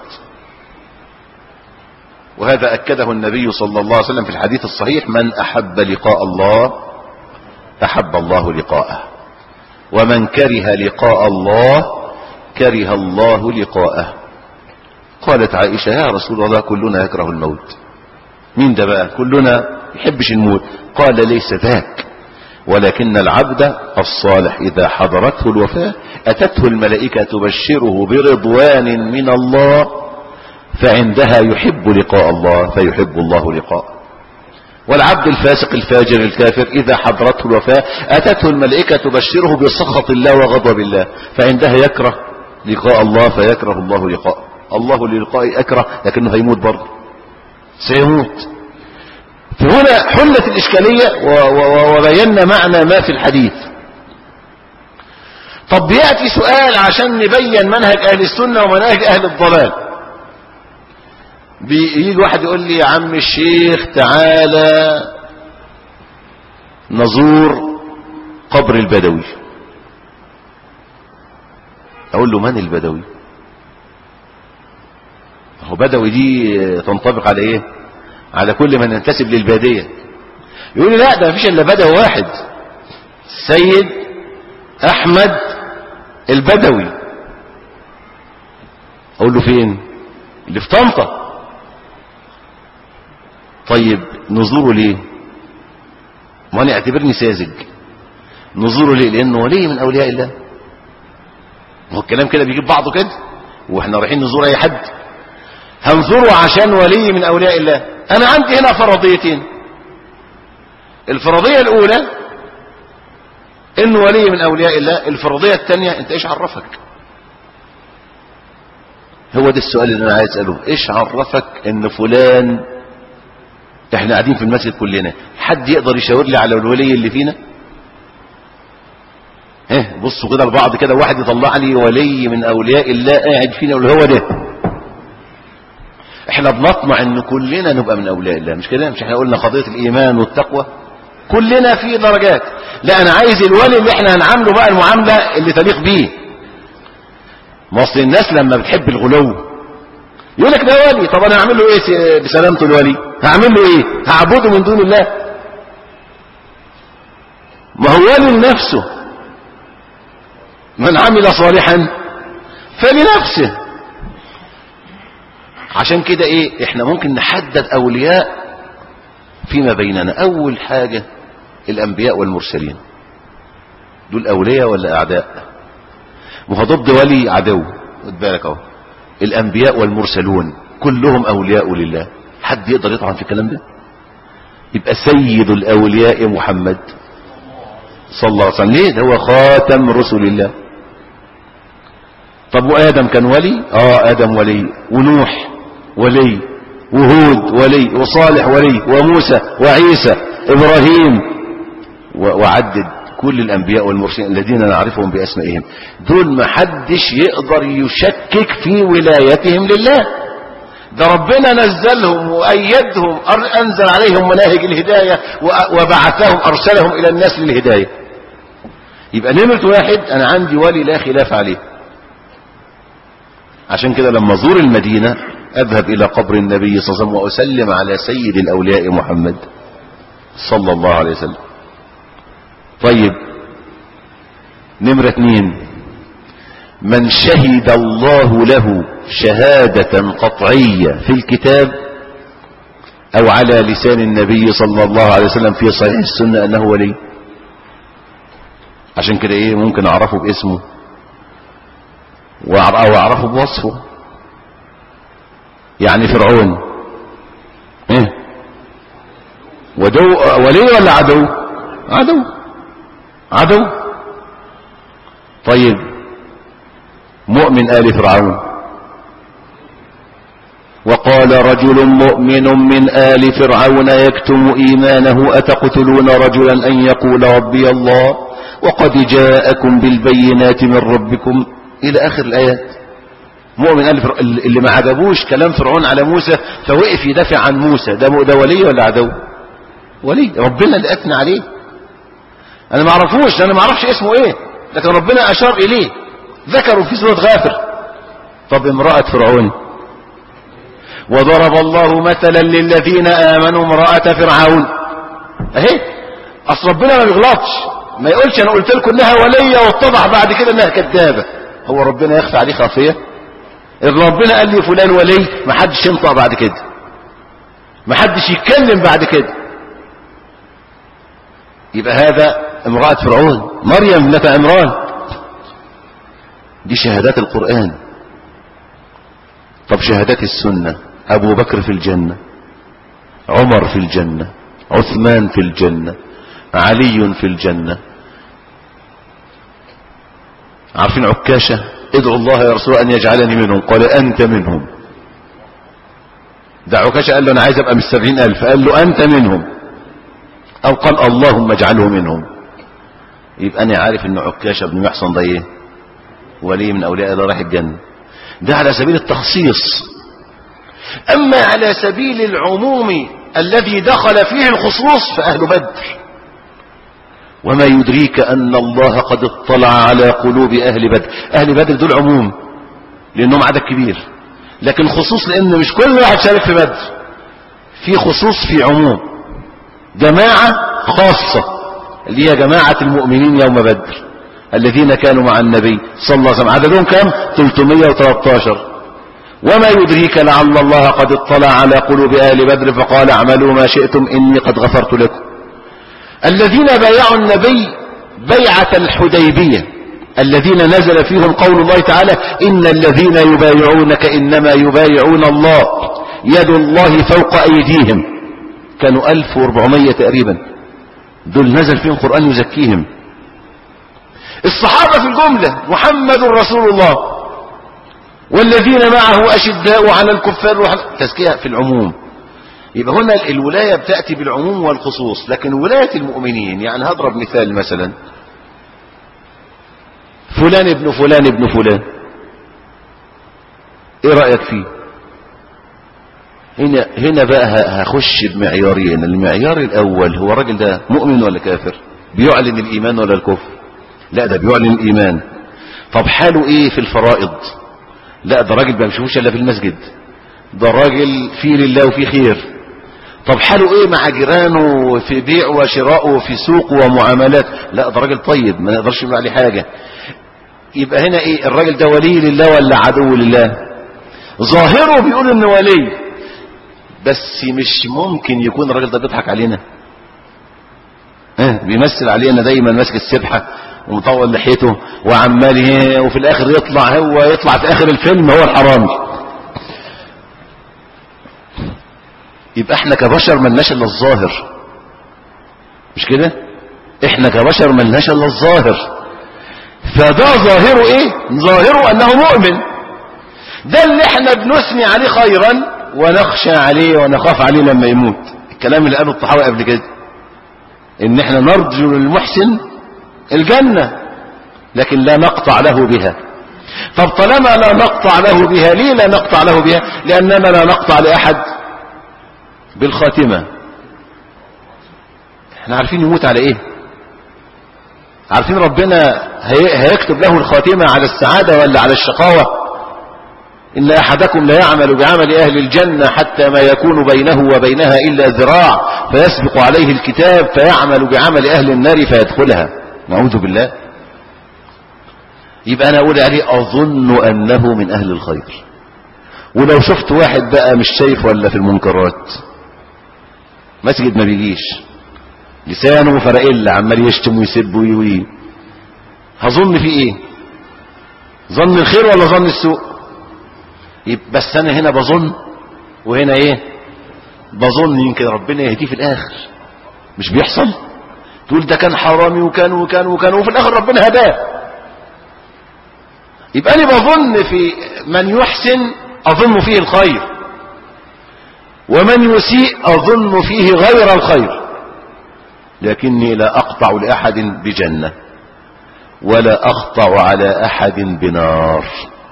وهذا أكده النبي صلى الله عليه وسلم في الحديث الصحيح من أحب لقاء الله أحب الله لقاءه ومن كره لقاء الله كره الله لقاءه قالت عائشة يا رسول الله كلنا يكره الموت مين ده بقى كلنا يحبش الموت قال ليس ذاك ولكن العبد الصالح إذا حضرته الوفاة أتته الملائكة تبشره برضوان من الله فعندها يحب لقاء الله فيحب الله لقاءه والعبد الفاسق الفاجر الكافر إذا حضرته الوفاة أتته الملائكة تبشره بسخط الله وغضب الله فعندها يكره لقاء الله فيكره الله لقاء الله للقاء أكره لكنه هيموت برضه سيموت فهنا حلت الإشكالية وبينا معنى ما في الحديث طب يأتي سؤال عشان نبين منهج أهل السنة ومنهج أهل الضلال بيجي واحد يقول لي يا عم الشيخ تعالى نزور قبر البدوي اقول له من البدوي هو بدوي دي تنطبق على ايه على كل من ينتسب للبادية يقول لي لا ده مفيش الا بدوي واحد السيد احمد البدوي اقول له فين اللي في طنطا طيب نزوره ليه ما انا اعتبرني ساذج نزوره ليه لانه ولي من اولياء الله هو الكلام كده بيجيب بعضه كده واحنا رايحين نزور اي حد هنزوره عشان ولي من اولياء الله انا عندي هنا فرضيتين الفرضية الاولى انه ولي من اولياء الله الفرضية الثانية انت ايش عرفك هو ده السؤال اللي انا عايز اساله ايش عرفك ان فلان احنا قاعدين في المسجد كلنا حد يقدر يشاور لي على الولي اللي فينا ها بصوا كده لبعض كده واحد يطلع لي ولي من اولياء الله قاعد فينا اللي هو ده احنا بنطمع ان كلنا نبقى من اولياء الله مش كده مش احنا قلنا قضيه الايمان والتقوى كلنا في درجات لا انا عايز الولي اللي احنا هنعامله بقى المعامله اللي تليق بيه ما اصل الناس لما بتحب الغلو يقول لك ده ولي طب انا هعمل له ايه بسلامته الولي هعمل له ايه هعبده من دون الله ما هو ولي لنفسه من عمل صالحا فلنفسه عشان كده ايه احنا ممكن نحدد اولياء فيما بيننا اول حاجة الانبياء والمرسلين دول اولياء ولا اعداء وهو ضد ولي عدو خد بالك اهو الانبياء والمرسلون كلهم اولياء لله حد يقدر يطعن في الكلام ده يبقى سيد الاولياء محمد صلى الله عليه وسلم ليه ده هو خاتم رسل الله طب وادم كان ولي اه ادم ولي ونوح ولي وهود ولي وصالح ولي وموسى وعيسى ابراهيم وعدد كل الانبياء والمرسلين الذين نعرفهم باسمائهم دول ما حدش يقدر يشكك في ولايتهم لله ده ربنا نزلهم وأيدهم أنزل عليهم مناهج الهداية وبعثهم أرسلهم إلى الناس للهداية يبقى نمرة واحد أنا عندي ولي لا خلاف عليه عشان كده لما زور المدينة أذهب إلى قبر النبي صلى الله عليه وسلم وأسلم على سيد الأولياء محمد صلى الله عليه وسلم طيب نمرة اثنين من شهد الله له شهادة قطعية في الكتاب أو على لسان النبي صلى الله عليه وسلم في صحيح السنة أنه ولي عشان كده إيه ممكن أعرفه باسمه أو أعرفه بوصفه يعني فرعون إيه ودو ولي ولا عدو عدو عدو طيب مؤمن آل فرعون وقال رجل مؤمن من آل فرعون يكتم إيمانه أتقتلون رجلا أن يقول ربي الله وقد جاءكم بالبينات من ربكم إلى آخر الآيات مؤمن آل فرعون اللي ما عجبوش كلام فرعون على موسى فوقف يدافع عن موسى ده ده ولي ولا عدو ولي ربنا اللي أثنى عليه أنا ما أعرفوش أنا ما أعرفش اسمه إيه لكن ربنا أشار إليه ذكروا في سورة غافر طب امرأة فرعون وضرب الله مثلا للذين آمنوا امرأة فرعون اهي اصل ربنا ما بيغلطش ما يقولش انا قلت لكم انها ولية واتضح بعد كده انها كذابة هو ربنا يخفى عليه خافية إذ ربنا قال لي فلان ولي ما حدش ينطق بعد كده ما حدش يتكلم بعد كده يبقى هذا امرأة فرعون مريم ابنة عمران دي شهادات القرآن طب شهادات السنة أبو بكر في الجنة عمر في الجنة عثمان في الجنة علي في الجنة عارفين عكاشة ادعوا الله يا رسول أن يجعلني منهم قال أنت منهم ده عكاشة قال له أنا عايز أبقى من السبعين ألف قال له أنت منهم أو قال اللهم اجعله منهم يبقى أنا عارف أن عكاشة بن محصن ده إيه ولي من أولياء الله راح الجنة ده على سبيل التخصيص أما على سبيل العموم الذي دخل فيه الخصوص فأهل بدر وما يدريك أن الله قد اطلع على قلوب أهل بدر أهل بدر دول عموم لأنهم عدد كبير لكن خصوص لأن مش كل واحد شارك في بدر في خصوص في عموم جماعة خاصة اللي هي جماعة المؤمنين يوم بدر الذين كانوا مع النبي صلى الله عليه وسلم عددهم كم 313 وما يدريك لعل الله قد اطلع على قلوب أهل بدر فقال اعملوا ما شئتم إني قد غفرت لكم الذين بايعوا النبي بيعة الحديبية الذين نزل فيهم قول الله تعالى إن الذين يبايعونك إنما يبايعون الله يد الله فوق أيديهم كانوا 1400 تقريبا دول نزل فيهم قرآن يزكيهم الصحابة في الجملة محمد رسول الله والذين معه أشداء على الكفار تزكية في العموم يبقى هنا الولاية بتأتي بالعموم والخصوص لكن ولاية المؤمنين يعني هضرب مثال مثلا فلان ابن فلان ابن فلان ايه رأيك فيه هنا, هنا بقى هخش بمعيارين المعيار الاول هو الراجل ده مؤمن ولا كافر بيعلن الايمان ولا الكفر لا ده بيعلن الايمان طب حاله ايه في الفرائض لا ده راجل ما بيشوفوش الا في المسجد ده راجل فيه لله وفيه خير طب حاله ايه مع جيرانه في بيع وشراء وفي سوق ومعاملات لا ده راجل طيب ما نقدرش نقول عليه حاجه يبقى هنا ايه الراجل ده ولي لله ولا عدو لله ظاهره بيقول انه ولي بس مش ممكن يكون الراجل ده بيضحك علينا اه بيمثل علينا دايما ماسك السبحه ومطول لحيته وعمال وفي الاخر يطلع هو يطلع في اخر الفيلم هو الحرامي يبقى احنا كبشر ملناش الا الظاهر مش كده احنا كبشر ملناش الا الظاهر فده ظاهره ايه ظاهره انه مؤمن ده اللي احنا بنثني عليه خيرا ونخشى عليه ونخاف عليه لما يموت الكلام اللي قاله الطحاوي قبل كده ان احنا نرجو للمحسن الجنة لكن لا نقطع له بها طب طالما لا نقطع له بها ليه لا نقطع له بها لاننا لا نقطع لاحد بالخاتمة احنا عارفين يموت على ايه عارفين ربنا هيكتب له الخاتمة على السعادة ولا على الشقاوة إن أحدكم لا يعمل بعمل أهل الجنة حتى ما يكون بينه وبينها إلا ذراع فيسبق عليه الكتاب فيعمل بعمل أهل النار فيدخلها نعوذ بالله يبقى أنا أقول عليه أظن أنه من أهل الخير ولو شفت واحد بقى مش شايف ولا في المنكرات مسجد ما بيجيش لسانه فرقل عمال يشتم ويسب ويوي هظن في ايه ظن الخير ولا ظن السوء بس انا هنا بظن وهنا ايه بظن يمكن ربنا يهديه في الاخر مش بيحصل تقول ده كان حرامي وكان وكان وكان وفي الاخر ربنا هداه يبقى انا بظن في من يحسن اظن فيه الخير ومن يسيء اظن فيه غير الخير لكني لا اقطع لاحد بجنه ولا اقطع على احد بنار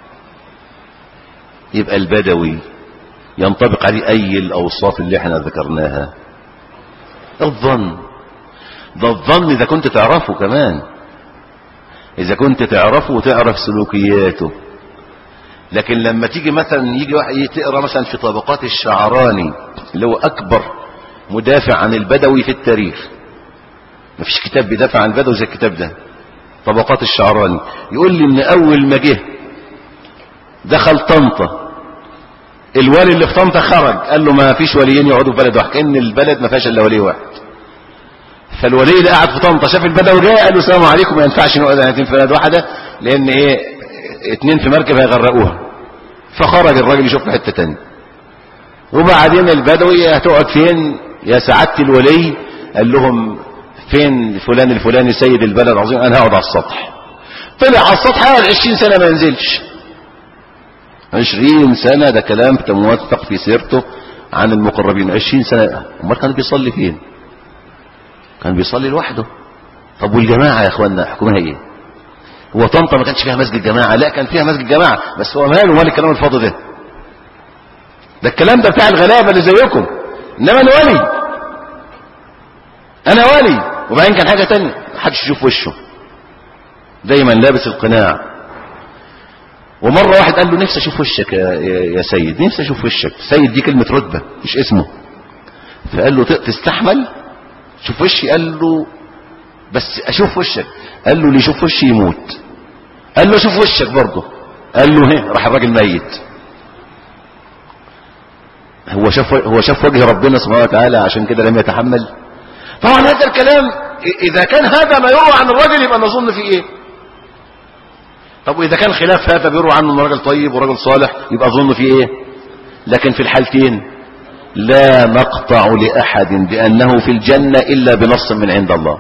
يبقى البدوي ينطبق عليه اي الاوصاف اللي احنا ذكرناها الظن ده الظن اذا كنت تعرفه كمان اذا كنت تعرفه وتعرف سلوكياته لكن لما تيجي مثلا يجي واحد تقرا مثلا في طبقات الشعراني اللي هو اكبر مدافع عن البدوي في التاريخ مفيش كتاب بيدافع عن البدوي زي الكتاب ده طبقات الشعراني يقول لي ان اول ما جه دخل طنطا الولي اللي في طنطا خرج قال له ما فيش وليين يقعدوا في بلد واحد كان البلد ما فيهاش الا ولي واحد فالولي اللي قاعد في طنطا شاف البدوي جاي قال له السلام عليكم ما ينفعش نقعد احنا في بلد واحده لان ايه اتنين في مركب هيغرقوها فخرج الراجل يشوف له حته تانية وبعدين البدوي هتقعد فين يا سعاده الولي قال لهم فين فلان الفلاني سيد البلد العظيم انا هقعد على السطح طلع على السطح قعد 20 سنه ما ينزلش 20 سنه ده كلام موثق في سيرته عن المقربين 20 سنه امال كان بيصلي فين كان بيصلي لوحده طب والجماعه يا اخوانا حكمها ايه هو طنطا ما كانش فيها مسجد جماعه لا كان فيها مسجد جماعه بس هو ماله مال الكلام الفاضي ده ده الكلام ده بتاع الغلابه اللي زيكم انما انا ولي انا ولي وبعدين كان حاجه تانية محدش يشوف وشه دايما لابس القناع ومره واحد قال له نفسي اشوف وشك يا, يا سيد نفسي اشوف وشك سيد دي كلمه رتبه مش اسمه فقال له تستحمل شوف وشي قال له بس اشوف وشك قال له اللي يشوف وشي يموت قال له شوف وشك برضه قال له هي راح الراجل ميت هو شاف هو شاف وجه ربنا سبحانه وتعالى عشان كده لم يتحمل طبعا هذا الكلام اذا كان هذا ما يروى عن الرجل يبقى نظن في ايه طب واذا كان خلاف هذا بيروى عنه انه راجل طيب وراجل صالح يبقى اظن في ايه لكن في الحالتين لا نقطع لاحد بانه في الجنه الا بنص من عند الله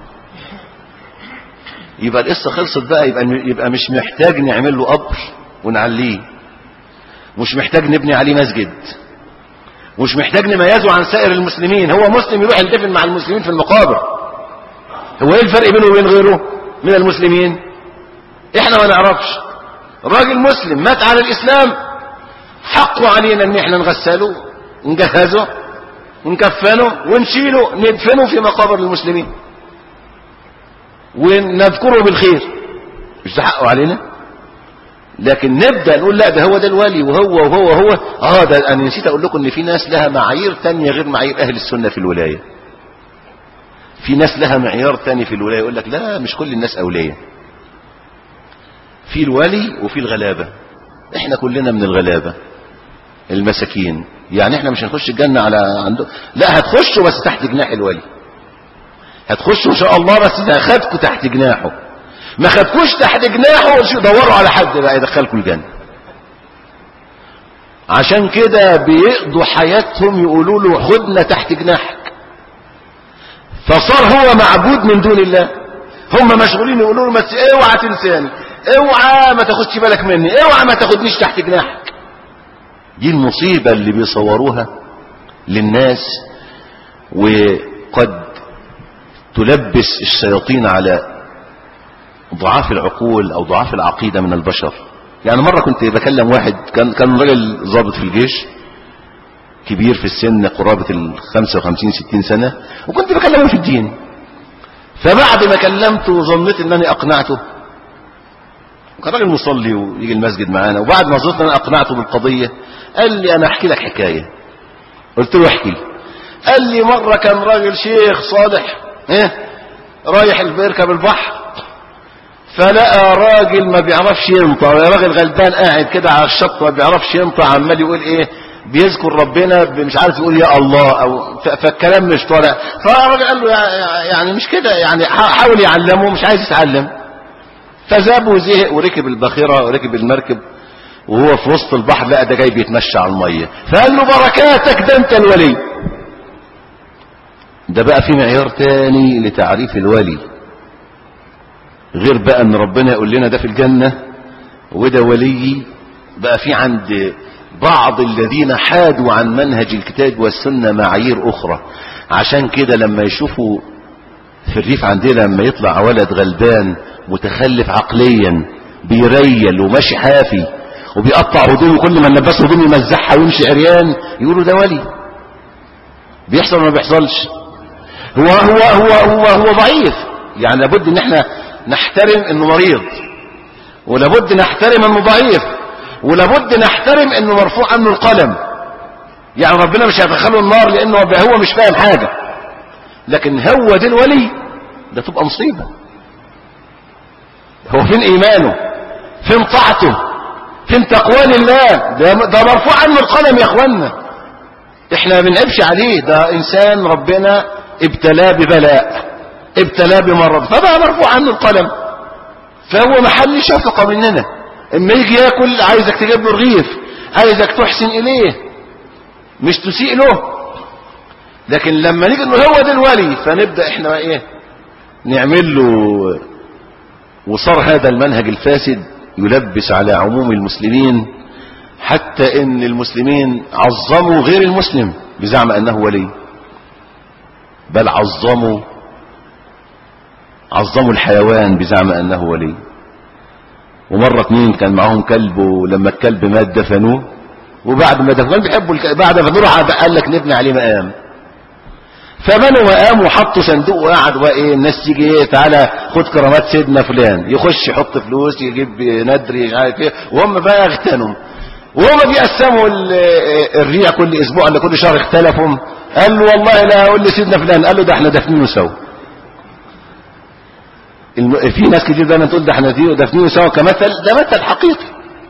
يبقى القصه خلصت بقى يبقى يبقى مش محتاج نعمل له قبر ونعليه مش محتاج نبني عليه مسجد مش محتاج نميزه عن سائر المسلمين هو مسلم يروح يندفن مع المسلمين في المقابر هو ايه الفرق بينه وبين غيره من المسلمين احنا ما نعرفش راجل مسلم مات على الاسلام حقه علينا ان احنا نغسله نجهزه ونكفنه ونشيله ندفنه في مقابر المسلمين ونذكره بالخير مش ده حقه علينا لكن نبدا نقول لا ده هو ده الولي وهو وهو وهو اه ده انا نسيت اقول لكم ان في ناس لها معايير تانية غير معايير اهل السنه في الولايه في ناس لها معيار تاني في الولايه يقول لك لا مش كل الناس اولياء في الولي وفي الغلابه احنا كلنا من الغلابه المساكين يعني احنا مش هنخش الجنه على عنده لا هتخشوا بس تحت جناح الولي هتخشوا ان شاء الله بس هاخدكم تحت جناحه ما خدكوش تحت جناحه دوروا على حد بقى يدخلكم الجنة عشان كده بيقضوا حياتهم يقولوا له خدنا تحت جناحك فصار هو معبود من دون الله هم مشغولين يقولوا له بس اوعى تنساني اوعى ما تاخدش بالك مني اوعى ما تاخدنيش تحت جناحك دي المصيبة اللي بيصوروها للناس وقد تلبس الشياطين على ضعاف العقول او ضعاف العقيدة من البشر يعني مرة كنت بكلم واحد كان كان راجل ضابط في الجيش كبير في السن قرابة ال 55 60 سنة وكنت بكلمه في الدين فبعد ما كلمته ظنيت انني اقنعته كان راجل مصلي ويجي المسجد معانا وبعد ما ظنيت ان انا اقنعته بالقضية قال لي انا احكي لك حكاية قلت له احكي لي قال لي مرة كان راجل شيخ صالح ايه رايح بيركب البحر فلقى راجل ما بيعرفش ينطق راجل غلبان قاعد كده على الشط ما بيعرفش ينطق عمال يقول ايه بيذكر ربنا مش عارف يقول يا الله او فالكلام مش طالع فالراجل قال له يعني مش كده يعني حاول يعلمه مش عايز يتعلم فذاب وزهق وركب الباخره وركب المركب وهو في وسط البحر لقى ده جاي بيتمشى على الميه فقال له بركاتك ده انت الولي ده بقى في معيار تاني لتعريف الولي غير بقى ان ربنا يقول لنا ده في الجنة وده ولي بقى في عند بعض الذين حادوا عن منهج الكتاب والسنة معايير اخرى عشان كده لما يشوفوا في الريف عندنا لما يطلع ولد غلبان متخلف عقليا بيريل وماشي حافي وبيقطع هدومه كل ما نلبسه هدوم يمزحها ويمشي عريان يقولوا ده ولي بيحصل ولا ما بيحصلش هو هو هو هو هو ضعيف يعني لابد ان احنا نحترم انه مريض ولابد نحترم انه ضعيف ولابد نحترم انه مرفوع عنه القلم يعني ربنا مش هيدخله النار لانه هو مش فاهم حاجة لكن هو ده الولي ده تبقى مصيبة هو فين ايمانه فين طاعته فين تقوى لله ده, ده مرفوع عنه القلم يا اخوانا احنا ما بنعيبش عليه ده انسان ربنا ابتلاه ببلاء ابتلاه بمرض فبقى مرفوع عنه القلم فهو محل شفقة مننا اما يجي ياكل عايزك تجيب له رغيف عايزك تحسن اليه مش تسيء له لكن لما نيجي نقول هو ده الولي فنبدا احنا بقى ايه نعمل له وصار هذا المنهج الفاسد يلبس على عموم المسلمين حتى ان المسلمين عظموا غير المسلم بزعم انه ولي بل عظموا عظموا الحيوان بزعم انه ولي ومرة اتنين كان معاهم كلب ولما الكلب مات دفنوه وبعد ما دفنوه بيحبوا الكلب بعد ما دفنوه قال لك نبني عليه مقام فبنوا مقام وحطوا صندوق وقعد بقى ايه الناس تيجي ايه تعالى خد كرامات سيدنا فلان يخش يحط فلوس يجيب ندري مش عارف ايه وهم بقى اغتنوا وهم بيقسموا الريع كل اسبوع ولا كل شهر اختلفوا قال له والله لا اقول لسيدنا فلان قال له ده احنا دافنينه سوا في ناس كتير دايما تقول ده احنا دافنينه سوا كمثل ده مثل حقيقي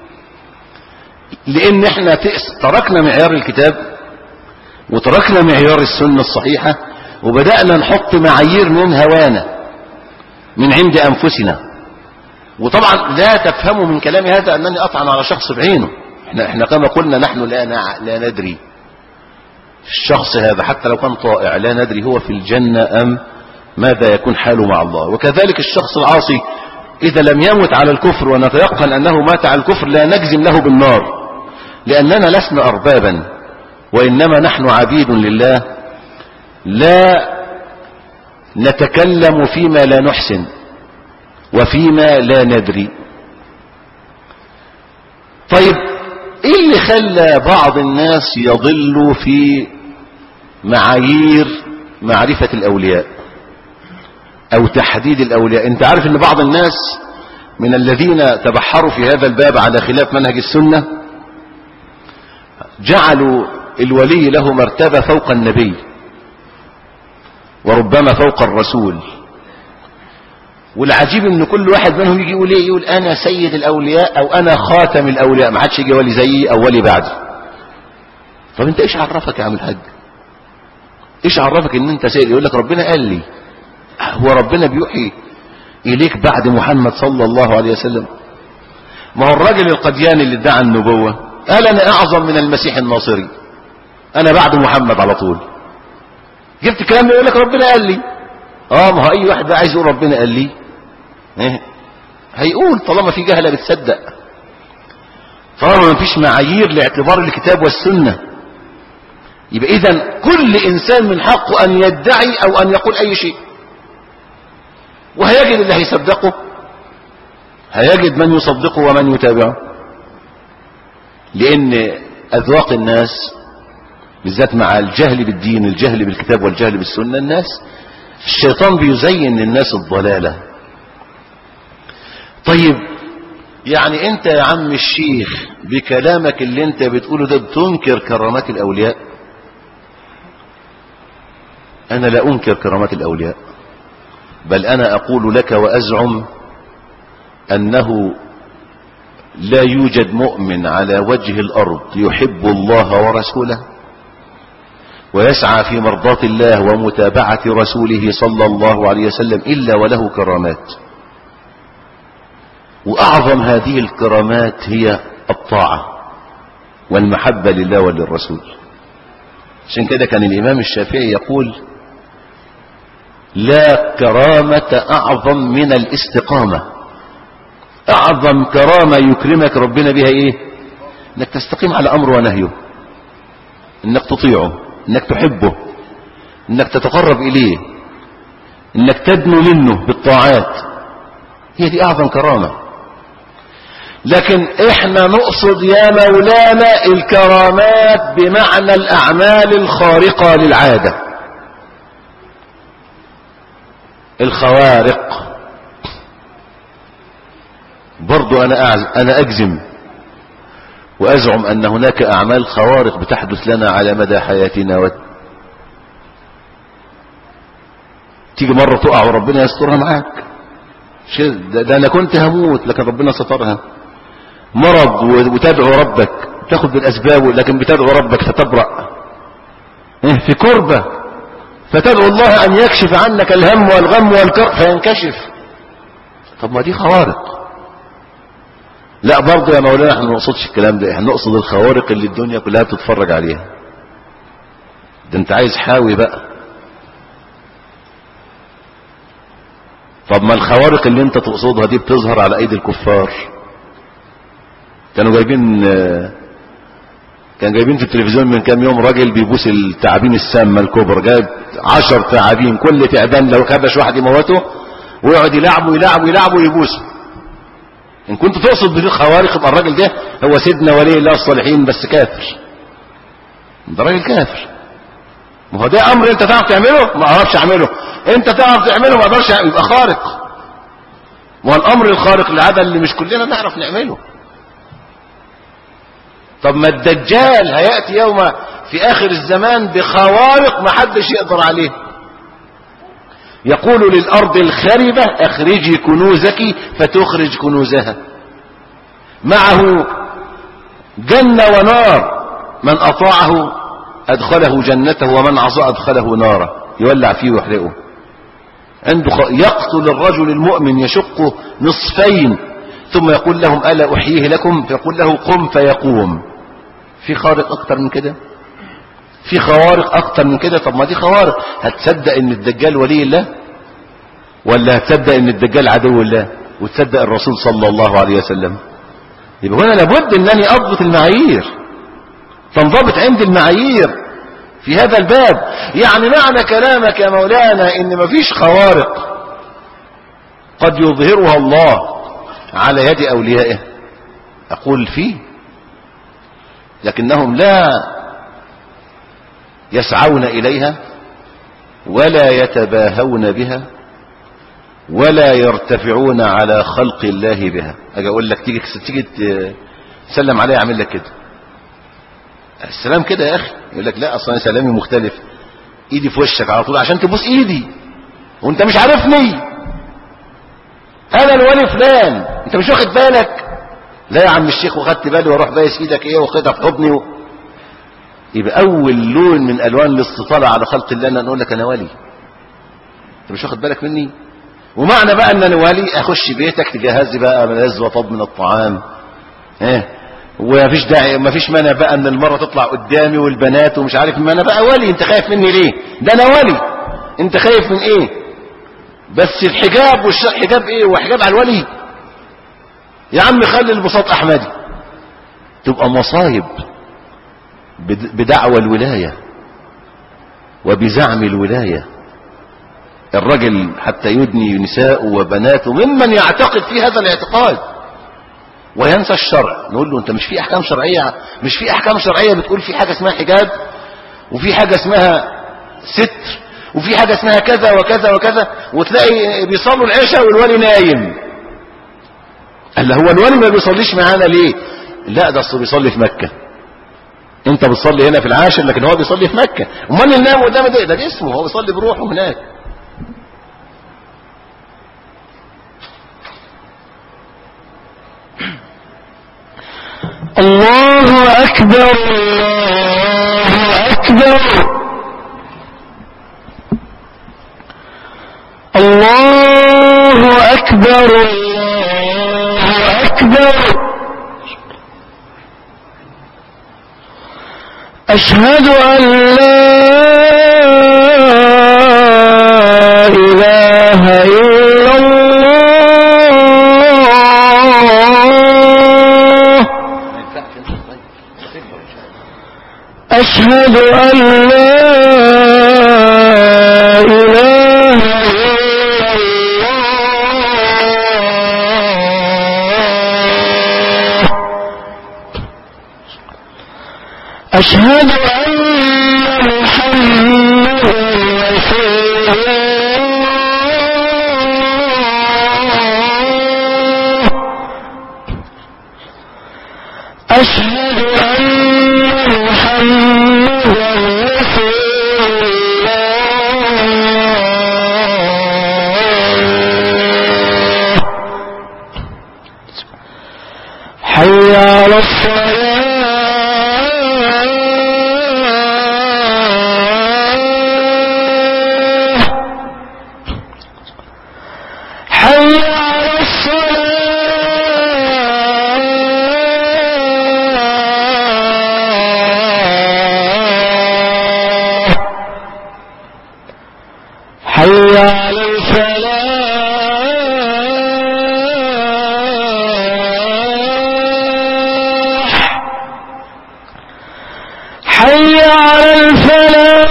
لان احنا تركنا معيار الكتاب وتركنا معيار السنة الصحيحة وبدأنا نحط معايير من هوانا من عند أنفسنا وطبعا لا تفهموا من كلامي هذا أنني أطعن على شخص بعينه احنا, احنا كما قلنا نحن لا, نع... لا ندري الشخص هذا حتى لو كان طائع لا ندري هو في الجنة أم ماذا يكون حاله مع الله وكذلك الشخص العاصي إذا لم يمت على الكفر ونتيقن أنه مات على الكفر لا نجزم له بالنار لأننا لسنا أربابا وإنما نحن عبيد لله لا نتكلم فيما لا نحسن وفيما لا ندري طيب ايه اللي خلى بعض الناس يضلوا في معايير معرفة الاولياء او تحديد الاولياء انت عارف ان بعض الناس من الذين تبحروا في هذا الباب على خلاف منهج السنة جعلوا الولي له مرتبة فوق النبي وربما فوق الرسول والعجيب ان كل واحد منهم يجي يقول ايه يقول انا سيد الاولياء او انا خاتم الاولياء ما عادش يجي ولي زيي او ولي بعدي طب انت ايش عرفك يا عم الحاج ايش عرفك ان انت سيد يقول لك ربنا قال لي هو ربنا بيوحي اليك بعد محمد صلى الله عليه وسلم ما هو الراجل القدياني اللي ادعى النبوة قال انا اعظم من المسيح الناصري انا بعد محمد على طول جبت كلام يقول لك ربنا قال لي اه ما هو اي واحد بقى عايز يقول ربنا قال لي ايه هيقول طالما في جهله بتصدق طالما ما فيش معايير لاعتبار الكتاب والسنه يبقى اذا كل انسان من حقه ان يدعي او ان يقول اي شيء وهيجد اللي هيصدقه هيجد من يصدقه ومن يتابعه لان اذواق الناس بالذات مع الجهل بالدين الجهل بالكتاب والجهل بالسنة الناس الشيطان بيزين للناس الضلالة طيب يعني انت يا عم الشيخ بكلامك اللي انت بتقوله ده بتنكر كرامات الاولياء انا لا انكر كرامات الاولياء بل انا اقول لك وازعم انه لا يوجد مؤمن على وجه الارض يحب الله ورسوله ويسعى في مرضاة الله ومتابعة رسوله صلى الله عليه وسلم إلا وله كرامات وأعظم هذه الكرامات هي الطاعة والمحبة لله وللرسول عشان كده كان الإمام الشافعي يقول لا كرامة أعظم من الاستقامة أعظم كرامة يكرمك ربنا بها إيه إنك تستقيم على أمر ونهيه إنك تطيعه انك تحبه انك تتقرب اليه انك تدنو منه بالطاعات هي دي اعظم كرامة لكن احنا نقصد يا مولانا الكرامات بمعنى الاعمال الخارقة للعادة الخوارق برضو انا انا اجزم وأزعم أن هناك أعمال خوارق بتحدث لنا على مدى حياتنا و... تيجي مرة تقع وربنا يسترها معاك ده, ده انا كنت هموت لكن ربنا سترها مرض وتدعو ربك تاخد بالاسباب لكن بتدعو ربك فتبرأ إيه في كربة فتدعو الله ان يكشف عنك الهم والغم والكرب فينكشف طب ما دي خوارق لا برضه يا مولانا احنا ما نقصدش الكلام ده احنا نقصد الخوارق اللي الدنيا كلها بتتفرج عليها ده انت عايز حاوي بقى طب ما الخوارق اللي انت تقصدها دي بتظهر على ايدي الكفار كانوا جايبين كان جايبين في التلفزيون من كام يوم راجل بيبوس التعابين السامة الكبرى جايب عشر تعابين كل تعبان لو كبش واحد يموته ويقعد يلعبوا يلعبوا يلعبوا ويبوسوا ان كنت تقصد بدي خوارق يبقى الراجل ده هو سيدنا ولي الله الصالحين بس كافر ده راجل كافر ما هو ده امر انت تعرف تعمله ما اعرفش اعمله انت تعرف تعمله ما اقدرش يبقى خارق ما هو الامر الخارق لهذا اللي مش كلنا نعرف نعمله طب ما الدجال هياتي يوم في اخر الزمان بخوارق ما حدش يقدر عليه يقول للارض الخربة اخرجي كنوزك فتخرج كنوزها معه جنة ونار من اطاعه ادخله جنته ومن عصى ادخله ناره يولع فيه ويحرقه عنده خ... يقتل الرجل المؤمن يشقه نصفين ثم يقول لهم ألا أحييه لكم فيقول له قم فيقوم في خارق أكتر من كده في خوارق أكتر من كده طب ما دي خوارق هتصدق ان الدجال ولي الله ولا هتصدق ان الدجال عدو الله وتصدق الرسول صلى الله عليه وسلم يبقى هنا لابد انني اضبط المعايير تنضبط عندي المعايير في هذا الباب يعني معنى كلامك يا مولانا ان مفيش خوارق قد يظهرها الله على يد اوليائه اقول فيه لكنهم لا يسعون اليها ولا يتباهون بها ولا يرتفعون على خلق الله بها اجي اقول لك تيجي تيجي تسلم عليا اعمل لك كده السلام كده يا اخي يقول لك لا اصلا سلامي مختلف ايدي في وشك على طول عشان تبوس ايدي وانت مش عارفني انا الولي فلان انت مش واخد بالك لا يا عم الشيخ وخدت بالي واروح بايس ايدك ايه واخدها في حضني و... يبقى اول لون من الوان الاستطاله على خلق الله ان اقول لك انا ولي انت مش واخد بالك مني ومعنى بقى ان انا ولي اخش بيتك تجهز لي بقى ملاذ وطب من الطعام ايه ومفيش داعي مفيش مانع بقى ان المرة تطلع قدامي والبنات ومش عارف ما انا بقى ولي انت خايف مني ليه ده انا ولي انت خايف من ايه بس الحجاب والحجاب ايه وحجاب على الولي يا عم خلي البساط احمدي تبقى مصايب بدعوى الولاية وبزعم الولاية الرجل حتى يدني نساءه وبناته ممن يعتقد في هذا الاعتقاد وينسى الشرع نقول له انت مش في احكام شرعية مش في احكام شرعية بتقول في حاجة اسمها حجاب وفي حاجة اسمها ستر وفي حاجة اسمها كذا وكذا وكذا وتلاقي بيصلوا العشاء والولي نايم قال له هو الولي ما بيصليش معانا ليه لا ده اصله بيصلي في مكة انت بتصلي هنا في العاشر لكن هو بيصلي في مكة امال اللي نام قدام ده ده جسمه هو بيصلي بروحه هناك الله أكبر الله أكبر الله أكبر الله أكبر أشهد أن لا إله إلا الله أشهد أن لا إله إلا الله أشهد أن محمدا رسول الله أشهد أن محمدا رسول الله حي على الصلاة حي على الصلاة حي على الفلاح حي على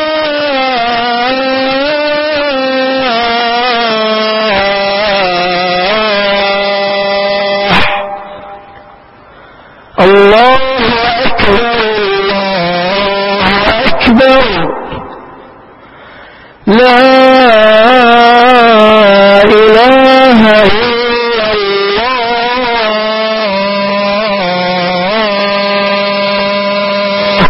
الفلاح الله أكبر الله أكبر لا إله إلا الله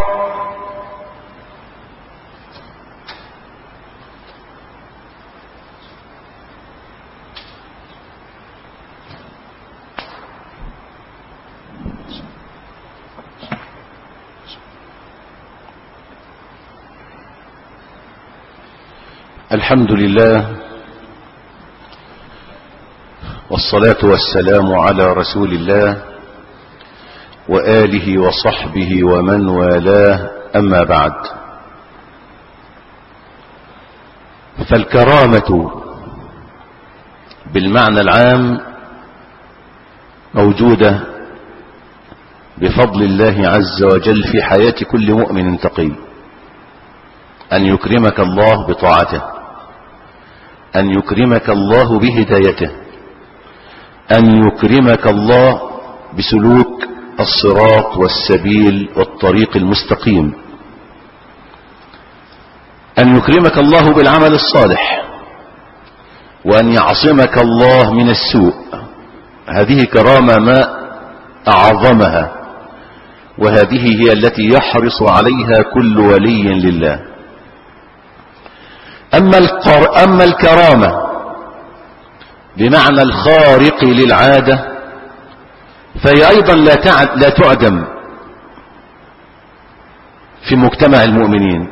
الحمد لله والصلاة والسلام على رسول الله وآله وصحبه ومن والاه أما بعد فالكرامة بالمعنى العام موجودة بفضل الله عز وجل في حياة كل مؤمن تقي أن يكرمك الله بطاعته أن يكرمك الله بهدايته أن يكرمك الله بسلوك الصراط والسبيل والطريق المستقيم أن يكرمك الله بالعمل الصالح وأن يعصمك الله من السوء هذه كرامة ما أعظمها وهذه هي التي يحرص عليها كل ولي لله أما, القر... أما الكرامة بمعنى الخارق للعادة فهي أيضا لا, تعد... لا تعدم في مجتمع المؤمنين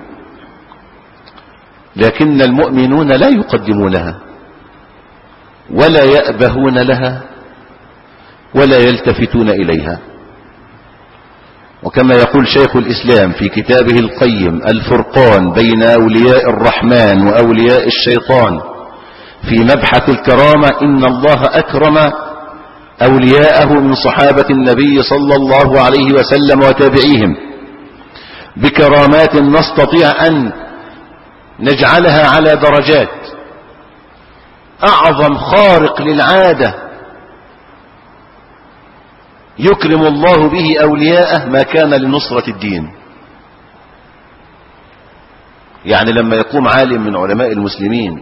لكن المؤمنون لا يقدمونها ولا يأبهون لها ولا يلتفتون إليها وكما يقول شيخ الإسلام في كتابه القيم الفرقان بين أولياء الرحمن وأولياء الشيطان في مبحث الكرامة إن الله أكرم أولياءه من صحابة النبي صلى الله عليه وسلم وتابعيهم بكرامات نستطيع أن نجعلها على درجات أعظم خارق للعادة يكرم الله به أولياءه ما كان لنصرة الدين يعني لما يقوم عالم من علماء المسلمين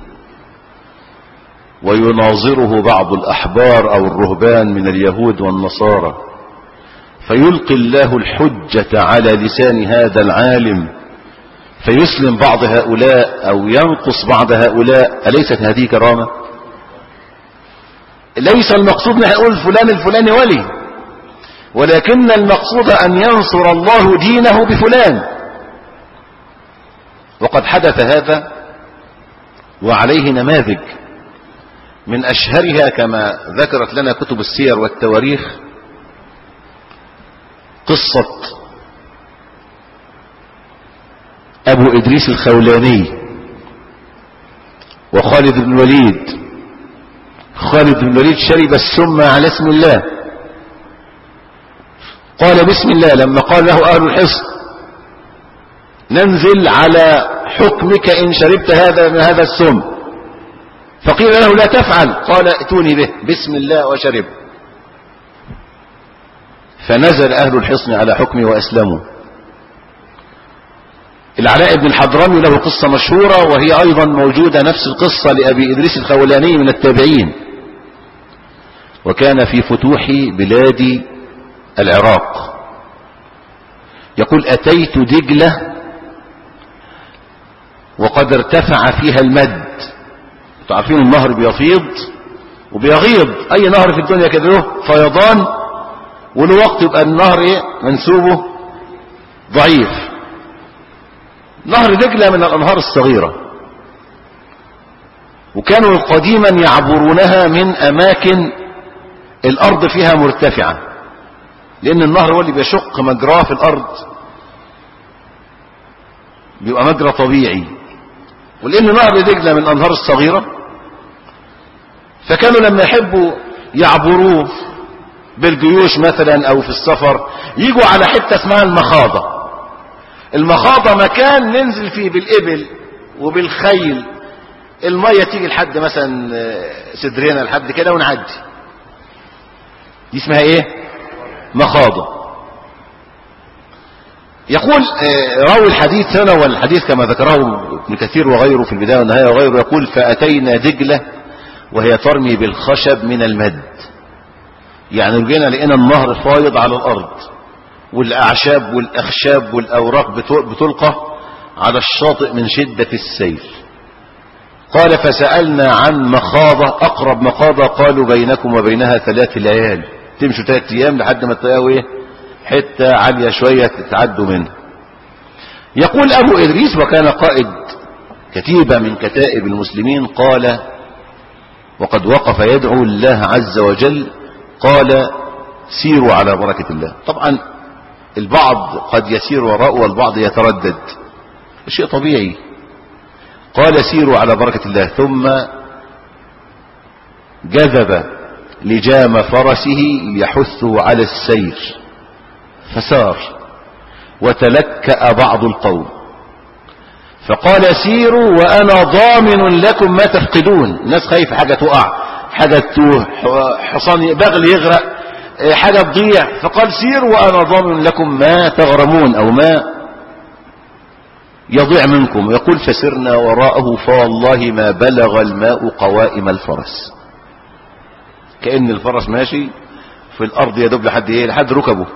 ويناظره بعض الأحبار أو الرهبان من اليهود والنصارى فيلقي الله الحجة على لسان هذا العالم فيسلم بعض هؤلاء أو ينقص بعض هؤلاء أليست هذه كرامة ليس المقصود نقول فلان الفلاني ولي ولكن المقصود أن ينصر الله دينه بفلان وقد حدث هذا وعليه نماذج من أشهرها كما ذكرت لنا كتب السير والتواريخ قصة أبو إدريس الخولاني وخالد بن الوليد خالد بن الوليد شرب السم على اسم الله قال بسم الله لما قال له أهل الحصن ننزل على حكمك إن شربت هذا من هذا السم فقيل له لا تفعل قال ائتوني به بسم الله وشرب فنزل أهل الحصن على حكمه وأسلموا العلاء بن الحضرمي له قصة مشهورة وهي أيضا موجودة نفس القصة لأبي إدريس الخولاني من التابعين وكان في فتوح بلاد العراق يقول أتيت دجلة وقد ارتفع فيها المد تعرفين النهر بيفيض وبيغيض أي نهر في الدنيا كده له فيضان وله وقت يبقى النهر ايه منسوبه ضعيف نهر دجلة من الانهار الصغيرة وكانوا قديما يعبرونها من اماكن الارض فيها مرتفعة لان النهر هو اللي بيشق مجراه في الارض بيبقى مجرى طبيعي ولان نهر دجلة من الانهار الصغيرة فكانوا لما يحبوا يعبروه بالجيوش مثلا او في السفر يجوا على حتة اسمها المخاضة المخاضة مكان ننزل فيه بالإبل وبالخيل المية تيجي لحد مثلا صدرنا لحد كده ونعدي دي اسمها ايه مخاضة يقول راوي الحديث هنا والحديث كما ذكره ابن كثير وغيره في البداية والنهاية وغيره يقول فأتينا دجلة وهي ترمي بالخشب من المد يعني رجينا لقينا النهر فايض على الأرض والأعشاب والأخشاب والأوراق بتلقى على الشاطئ من شدة السيل قال فسألنا عن مخاضة أقرب مخاضة قالوا بينكم وبينها ثلاث ليال تمشوا ثلاث أيام لحد ما تلاقوا إيه حتة عالية شوية تتعدوا منها يقول أبو إدريس وكان قائد كتيبة من كتائب المسلمين قال وقد وقف يدعو الله عز وجل قال سيروا على بركة الله طبعا البعض قد يسير وراءه والبعض يتردد شيء طبيعي قال سيروا على بركة الله ثم جذب لجام فرسه ليحثه على السير فسار وتلكأ بعض القوم فقال سيروا وأنا ضامن لكم ما تفقدون الناس خايفة حاجة تقع حاجة تتوه حصان بغل يغرق حاجة تضيع فقال سيروا وأنا ضامن لكم ما تغرمون أو ما يضيع منكم يقول فسرنا وراءه فوالله ما بلغ الماء قوائم الفرس كأن الفرس ماشي في الأرض يدب لحد إيه لحد ركبه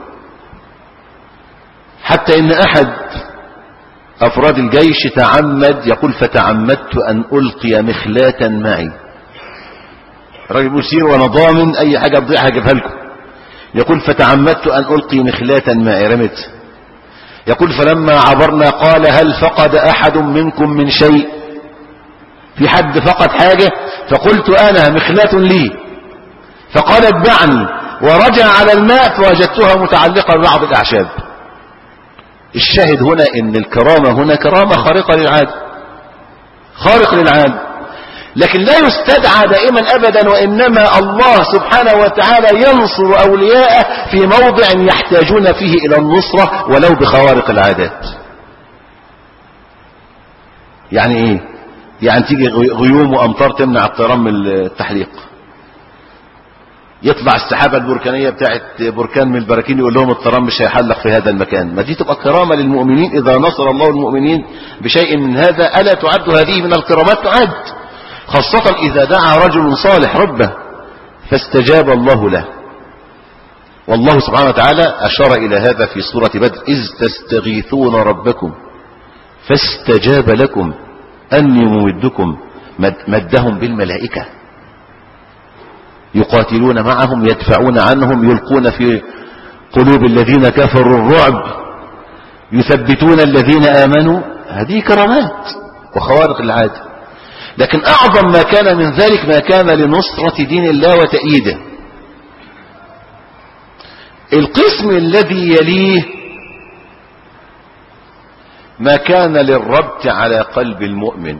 حتى إن أحد أفراد الجيش تعمد يقول فتعمدت أن ألقي مخلاة معي الراجل يقول سير وأنا ضامن أي حاجة تضيع هجيبها لكم يقول فتعمدت أن ألقي مخلاة معي رمت يقول فلما عبرنا قال هل فقد أحد منكم من شيء في حد فقد حاجة فقلت أنا مخلاة لي فقال اتبعني ورجع على الماء فوجدتها متعلقة ببعض الأعشاب الشاهد هنا ان الكرامة هنا كرامة خارقة للعادة خارق للعادة لكن لا يستدعى دائما ابدا وانما الله سبحانه وتعالى ينصر اولياءه في موضع يحتاجون فيه الى النصرة ولو بخوارق العادات يعني ايه يعني تيجي غيوم وامطار تمنع الطيران من التحليق يطلع السحابة البركانية بتاعت بركان من البراكين يقول لهم الطيران مش هيحلق في هذا المكان ما دي تبقى كرامة للمؤمنين إذا نصر الله المؤمنين بشيء من هذا ألا تعد هذه من الكرامات تعد خاصة إذا دعا رجل صالح ربه فاستجاب الله له والله سبحانه وتعالى أشار إلى هذا في سورة بدر إذ تستغيثون ربكم فاستجاب لكم أني ممدكم مدهم بالملائكة يقاتلون معهم يدفعون عنهم يلقون في قلوب الذين كفروا الرعب يثبتون الذين آمنوا هذه كرامات وخوارق العادة لكن أعظم ما كان من ذلك ما كان لنصرة دين الله وتأييده القسم الذي يليه ما كان للربط على قلب المؤمن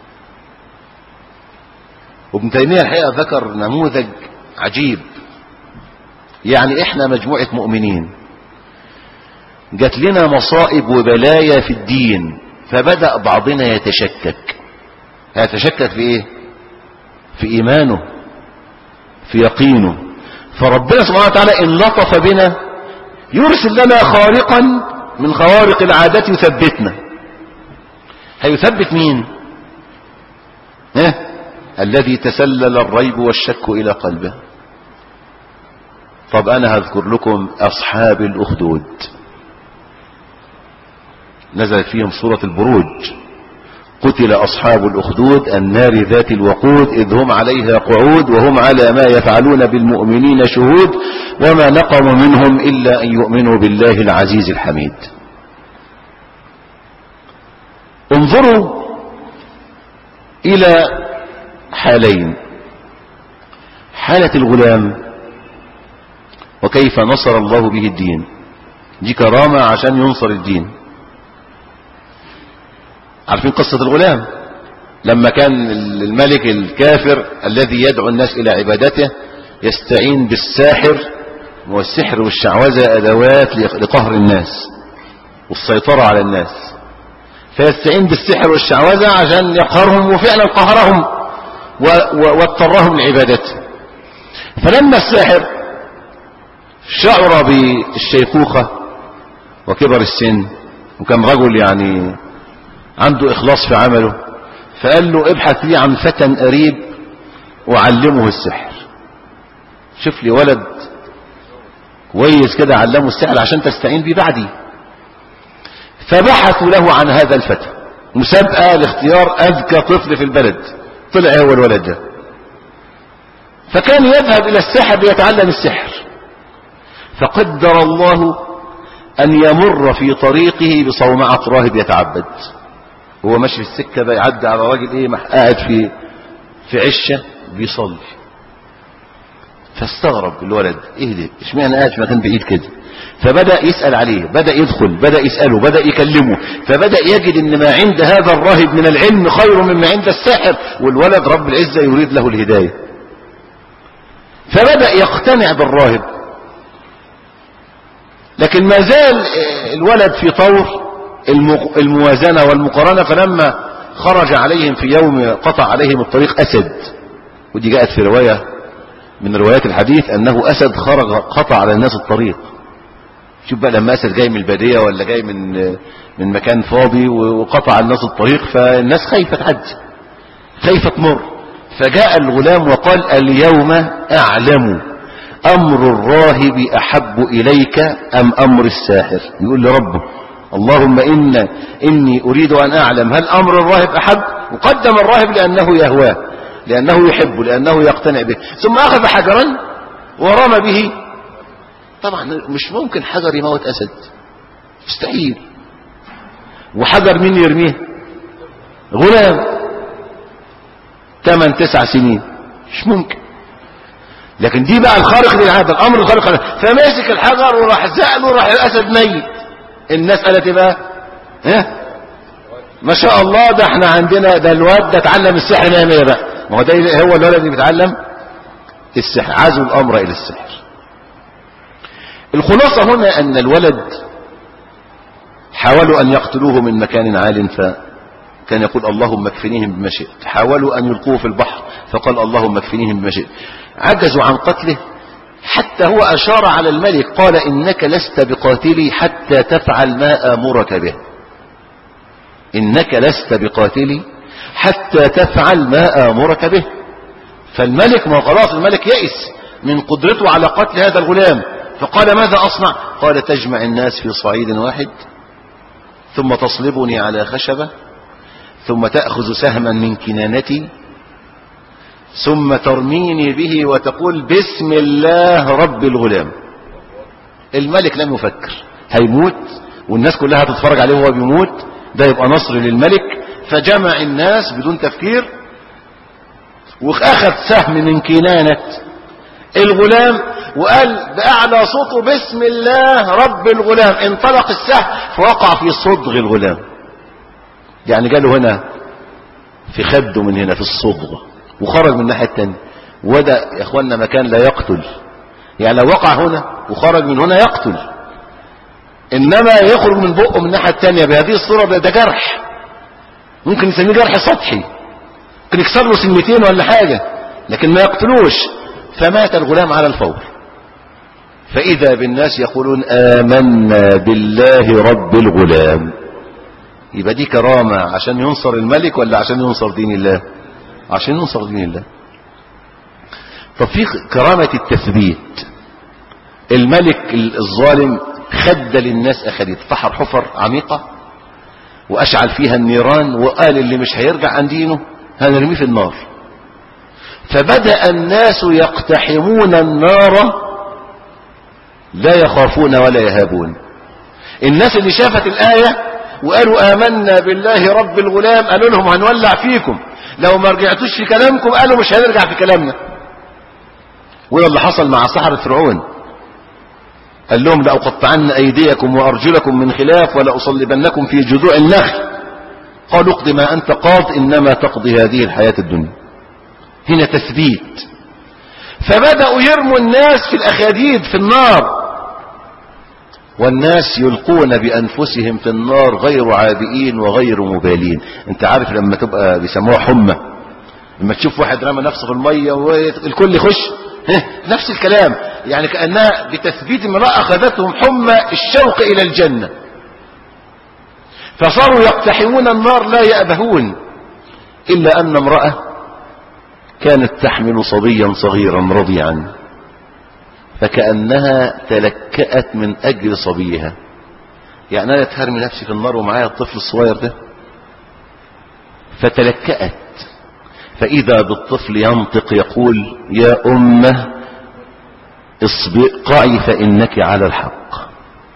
وابن تيمية الحقيقة ذكر نموذج عجيب يعني احنا مجموعة مؤمنين جات لنا مصائب وبلايا في الدين فبدأ بعضنا يتشكك يتشكك في ايه في ايمانه في يقينه فربنا سبحانه وتعالى ان لطف بنا يرسل لنا خارقا من خوارق العادات يثبتنا هيثبت مين ها الذي تسلل الريب والشك إلى قلبه طب أنا هذكر لكم أصحاب الأخدود نزلت فيهم سورة البروج قتل أصحاب الأخدود النار ذات الوقود إذ هم عليها قعود وهم على ما يفعلون بالمؤمنين شهود وما نقموا منهم إلا أن يؤمنوا بالله العزيز الحميد انظروا إلى حالين حالة الغلام وكيف نصر الله به الدين دي كرامة عشان ينصر الدين عارفين قصة الغلام لما كان الملك الكافر الذي يدعو الناس إلى عبادته يستعين بالساحر والسحر والشعوذة أدوات لقهر الناس والسيطرة على الناس فيستعين بالسحر والشعوذة عشان يقهرهم وفعلا قهرهم واضطرهم لعبادته فلما الساحر شعر بالشيخوخة وكبر السن وكان رجل يعني عنده إخلاص في عمله فقال له ابحث لي عن فتى قريب وعلمه السحر شوف لي ولد كويس كده علمه السحر عشان تستعين بيه بعدي فبحثوا له عن هذا الفتى مسابقة لاختيار أذكى طفل في البلد طلع هو الولد ده فكان يذهب إلى السحر ليتعلم السحر فقدر الله أن يمر في طريقه بصومعة راهب يتعبد هو ماشي في السكة ده يعدي على راجل ايه قاعد في في عشة بيصلي فاستغرب الولد ايه ده اشمعنى قاعد في مكان بعيد كده فبدأ يسأل عليه بدأ يدخل بدأ يسأله بدأ يكلمه فبدأ يجد ان ما عند هذا الراهب من العلم خير مما عند الساحر والولد رب العزة يريد له الهداية فبدأ يقتنع بالراهب لكن ما زال الولد في طور الموازنة والمقارنة فلما خرج عليهم في يوم قطع عليهم الطريق أسد ودي جاءت في رواية من روايات الحديث أنه أسد خرج قطع على الناس الطريق شوف بقى لما أسد جاي من البادية ولا جاي من من مكان فاضي وقطع على الناس الطريق فالناس خايفة تعدي خايفة تمر فجاء الغلام وقال اليوم أعلم أمر الراهب أحب إليك أم أمر الساحر يقول لربه اللهم إن إني أريد أن أعلم هل أمر الراهب أحب وقدم الراهب لأنه يهواه لأنه يحب لأنه يقتنع به ثم أخذ حجرا ورمى به طبعا مش ممكن حجر يموت أسد مستحيل وحجر مين يرميه غلام ثمان تسع سنين مش ممكن لكن دي بقى الخارق للعادة الأمر الخارق للعادة فماسك الحجر وراح زقله وراح الأسد ميت الناس قالت ايه بقى ها ما شاء الله ده احنا عندنا ده الواد ده اتعلم السحر مية مية بقى ما هو ده هو الولد اللي بيتعلم السحر عزوا الامر الى السحر الخلاصة هنا ان الولد حاولوا ان يقتلوه من مكان عال فكان يقول اللهم اكفنيهم بما شئت حاولوا ان يلقوه في البحر فقال اللهم اكفنيهم بما شئت عجزوا عن قتله حتى هو أشار على الملك قال إنك لست بقاتلي حتى تفعل ما آمرك به إنك لست بقاتلي حتى تفعل ما آمرك به فالملك ما خلاص الملك يئس من قدرته على قتل هذا الغلام فقال ماذا أصنع قال تجمع الناس في صعيد واحد ثم تصلبني على خشبة ثم تأخذ سهما من كنانتي ثم ترميني به وتقول بسم الله رب الغلام الملك لم يفكر هيموت والناس كلها هتتفرج عليه وهو بيموت ده يبقى نصر للملك فجمع الناس بدون تفكير واخذ سهم من كنانة الغلام وقال بأعلى صوته بسم الله رب الغلام انطلق السهم فوقع في صدغ الغلام يعني قالوا هنا في خده من هنا في الصدغه وخرج من الناحية التانية وده يا اخوانا مكان لا يقتل يعني لو وقع هنا وخرج من هنا يقتل انما يخرج من بقه من الناحية التانية بهذه الصورة ده, ده جرح ممكن نسميه جرح سطحي ممكن يكسر له سنتين ولا حاجة لكن ما يقتلوش فمات الغلام على الفور فإذا بالناس يقولون آمنا بالله رب الغلام يبقى دي كرامة عشان ينصر الملك ولا عشان ينصر دين الله عشان ننصر دين الله طب في كرامة التثبيت الملك الظالم خد للناس أخذت فحر حفر عميقة وأشعل فيها النيران وقال اللي مش هيرجع عن دينه هنرميه في النار فبدأ الناس يقتحمون النار لا يخافون ولا يهابون الناس اللي شافت الآية وقالوا آمنا بالله رب الغلام قالوا لهم هنولع فيكم لو ما رجعتوش في كلامكم قالوا مش هنرجع في كلامنا وده اللي حصل مع سحرة فرعون قال لهم لأقطعن أيديكم وأرجلكم من خلاف ولأصلبنكم في جذوع النخل قالوا اقض ما أنت قاض إنما تقضي هذه الحياة الدنيا هنا تثبيت فبدأوا يرموا الناس في الأخاديد في النار والناس يلقون بأنفسهم في النار غير عابئين وغير مبالين انت عارف لما تبقى بيسموها حمى لما تشوف واحد رمى نفسه في المية والكل يخش نفس الكلام يعني كأنها بتثبيت امرأة أخذتهم حمى الشوق إلى الجنة فصاروا يقتحمون النار لا يأبهون إلا أن امرأة كانت تحمل صبيا صغيرا رضيعا فكأنها تلكأت من أجل صبيها يعني أنا تهرمي نفسي في النار ومعايا الطفل الصغير ده فتلكأت فإذا بالطفل ينطق يقول يا أمه قعي فإنك على الحق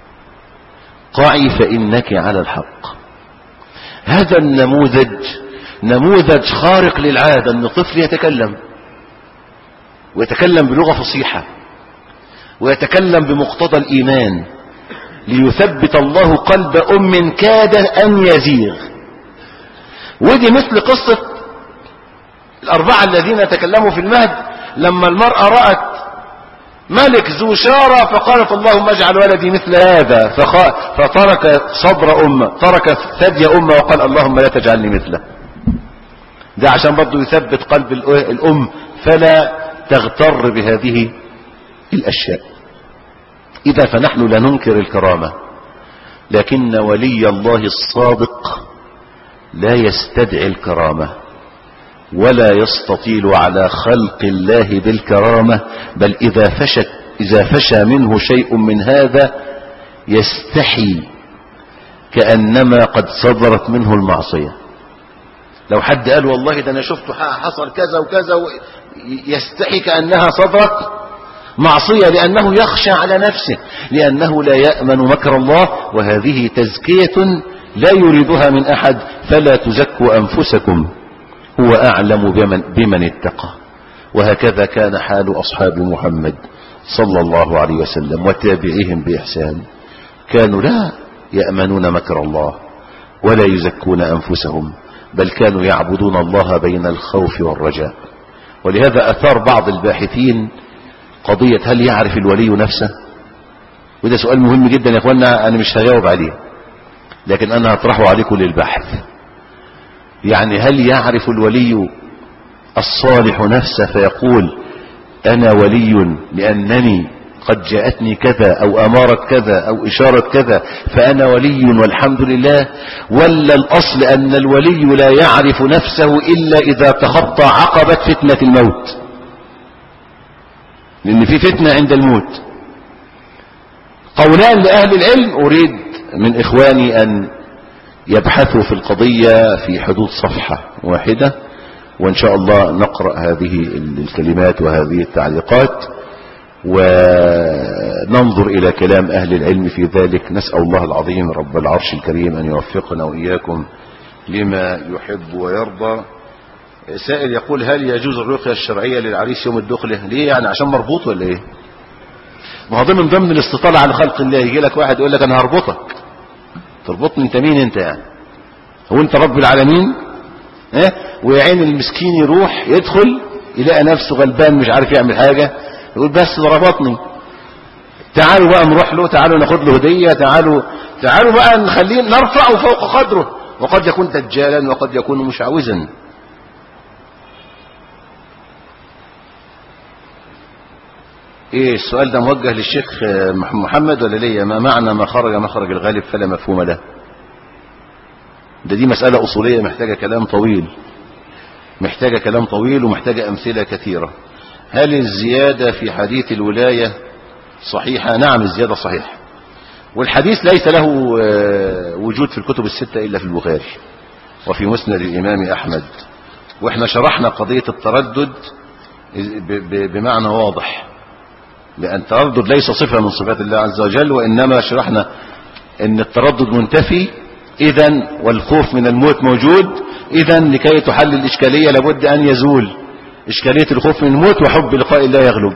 قعي فإنك على الحق هذا النموذج نموذج خارق للعادة أن طفل يتكلم ويتكلم بلغة فصيحة ويتكلم بمقتضى الإيمان ليثبت الله قلب أم كاد أن يزيغ ودي مثل قصة الأربعة الذين تكلموا في المهد لما المرأة رأت ملك ذو شارة فقالت اللهم اجعل ولدي مثل هذا فترك صدر أمة ترك ثدي أمة وقال اللهم لا تجعلني مثله ده عشان برضه يثبت قلب الأم فلا تغتر بهذه الأشياء إذا فنحن لا ننكر الكرامة لكن ولي الله الصادق لا يستدعي الكرامة ولا يستطيل على خلق الله بالكرامة بل إذا فشت إذا فشى منه شيء من هذا يستحي كأنما قد صدرت منه المعصية لو حد قال والله ده أنا شفت حصل كذا وكذا يستحي كأنها صدرت معصية لأنه يخشى على نفسه لأنه لا يأمن مكر الله وهذه تزكية لا يريدها من أحد فلا تزكوا أنفسكم هو أعلم بمن, بمن اتقى وهكذا كان حال أصحاب محمد صلى الله عليه وسلم وتابعيهم بإحسان كانوا لا يأمنون مكر الله ولا يزكون أنفسهم بل كانوا يعبدون الله بين الخوف والرجاء ولهذا أثار بعض الباحثين قضية هل يعرف الولي نفسه وده سؤال مهم جدا يا اخوانا انا مش هجاوب عليه لكن انا هطرحه عليكم للبحث يعني هل يعرف الولي الصالح نفسه فيقول انا ولي لانني قد جاءتني كذا او امارة كذا او اشارة كذا فانا ولي والحمد لله ولا الاصل ان الولي لا يعرف نفسه الا اذا تخطى عقبة فتنة الموت لان في فتنة عند الموت قولان لأهل العلم أريد من إخواني أن يبحثوا في القضية في حدود صفحة واحدة وإن شاء الله نقرأ هذه الكلمات وهذه التعليقات وننظر إلى كلام أهل العلم في ذلك نسأل الله العظيم رب العرش الكريم أن يوفقنا وإياكم لما يحب ويرضى سائل يقول هل يجوز الرقية الشرعية للعريس يوم الدخلة ليه يعني عشان مربوط ولا ايه ما هو ده من ضمن الاستطالة على خلق الله يجي لك واحد يقول لك انا هربطك تربطني انت مين انت يعني هو انت رب العالمين اه ويعين المسكين يروح يدخل يلاقي نفسه غلبان مش عارف يعمل حاجة يقول بس ده ربطني تعالوا بقى نروح له تعالوا ناخد له هدية تعالوا تعالوا بقى نخليه نرفعه فوق قدره وقد يكون دجالا وقد يكون مشعوذا ايه السؤال ده موجه للشيخ محمد ولا ليا ما معنى ما خرج مخرج الغالب فلا مفهوم له ده دي مسألة أصولية محتاجة كلام طويل محتاجة كلام طويل ومحتاجة أمثلة كثيرة هل الزيادة في حديث الولاية صحيحة نعم الزيادة صحيحة والحديث ليس له آه، وجود في الكتب الستة إلا في البخاري وفي مسند الإمام أحمد وإحنا شرحنا قضية التردد ب- ب- بمعنى واضح لأن التردد ليس صفة من صفات الله عز وجل وإنما شرحنا أن التردد منتفي إذا والخوف من الموت موجود إذا لكي تحل الإشكالية لابد أن يزول إشكالية الخوف من الموت وحب لقاء الله يغلب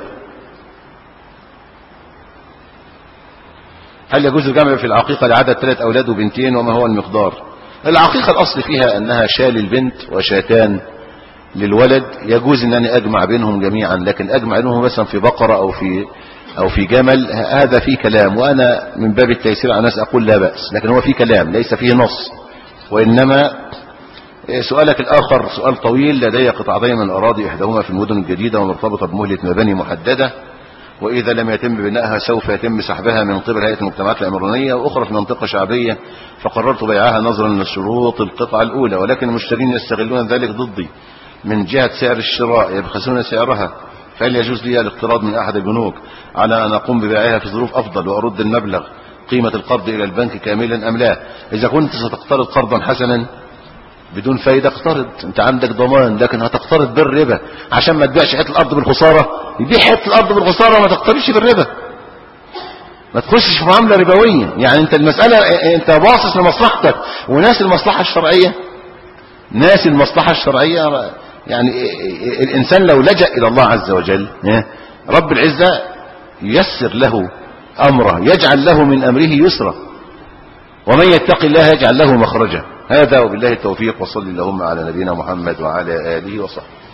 هل يجوز الجمع في العقيقة لعدد ثلاث أولاد وبنتين وما هو المقدار العقيقة الأصل فيها أنها شال البنت وشاتان للولد يجوز أن أنا أجمع بينهم جميعا لكن أجمع بينهم مثلا في بقرة أو في أو في جمل ه- هذا فيه كلام وأنا من باب التيسير على الناس أقول لا بأس لكن هو فيه كلام ليس فيه نص وإنما إيه، سؤالك الآخر سؤال طويل لدي قطعتين من أراضي إحداهما في المدن الجديدة ومرتبطة بمهلة مباني محددة وإذا لم يتم بنائها سوف يتم سحبها من قبل هيئة المجتمعات العمرانية وأخرى في منطقة شعبية فقررت بيعها نظرا لشروط القطعة الأولى ولكن المشترين يستغلون ذلك ضدي من جهة سعر الشراء يبخسون سعرها فهل يجوز لي الاقتراض من أحد البنوك على أن أقوم ببيعها في ظروف أفضل وأرد المبلغ قيمة القرض إلى البنك كاملا أم لا إذا كنت ستقترض قرضا حسنا بدون فايدة اقترض انت عندك ضمان لكن هتقترض بالربا عشان ما تبيعش حته الارض بالخسارة يبيع حته الارض بالخسارة وما تقترضش بالربا ما تخشش في معاملة ربوية يعني انت المسألة انت باصص لمصلحتك وناس المصلحة الشرعية ناس المصلحة الشرعية يعني الانسان لو لجأ الى الله عز وجل رب العزة ييسر له امره يجعل له من امره يسرا ومن يتق الله يجعل له مخرجا هذا وبالله التوفيق وصلي اللهم على نبينا محمد وعلى آله وصحبه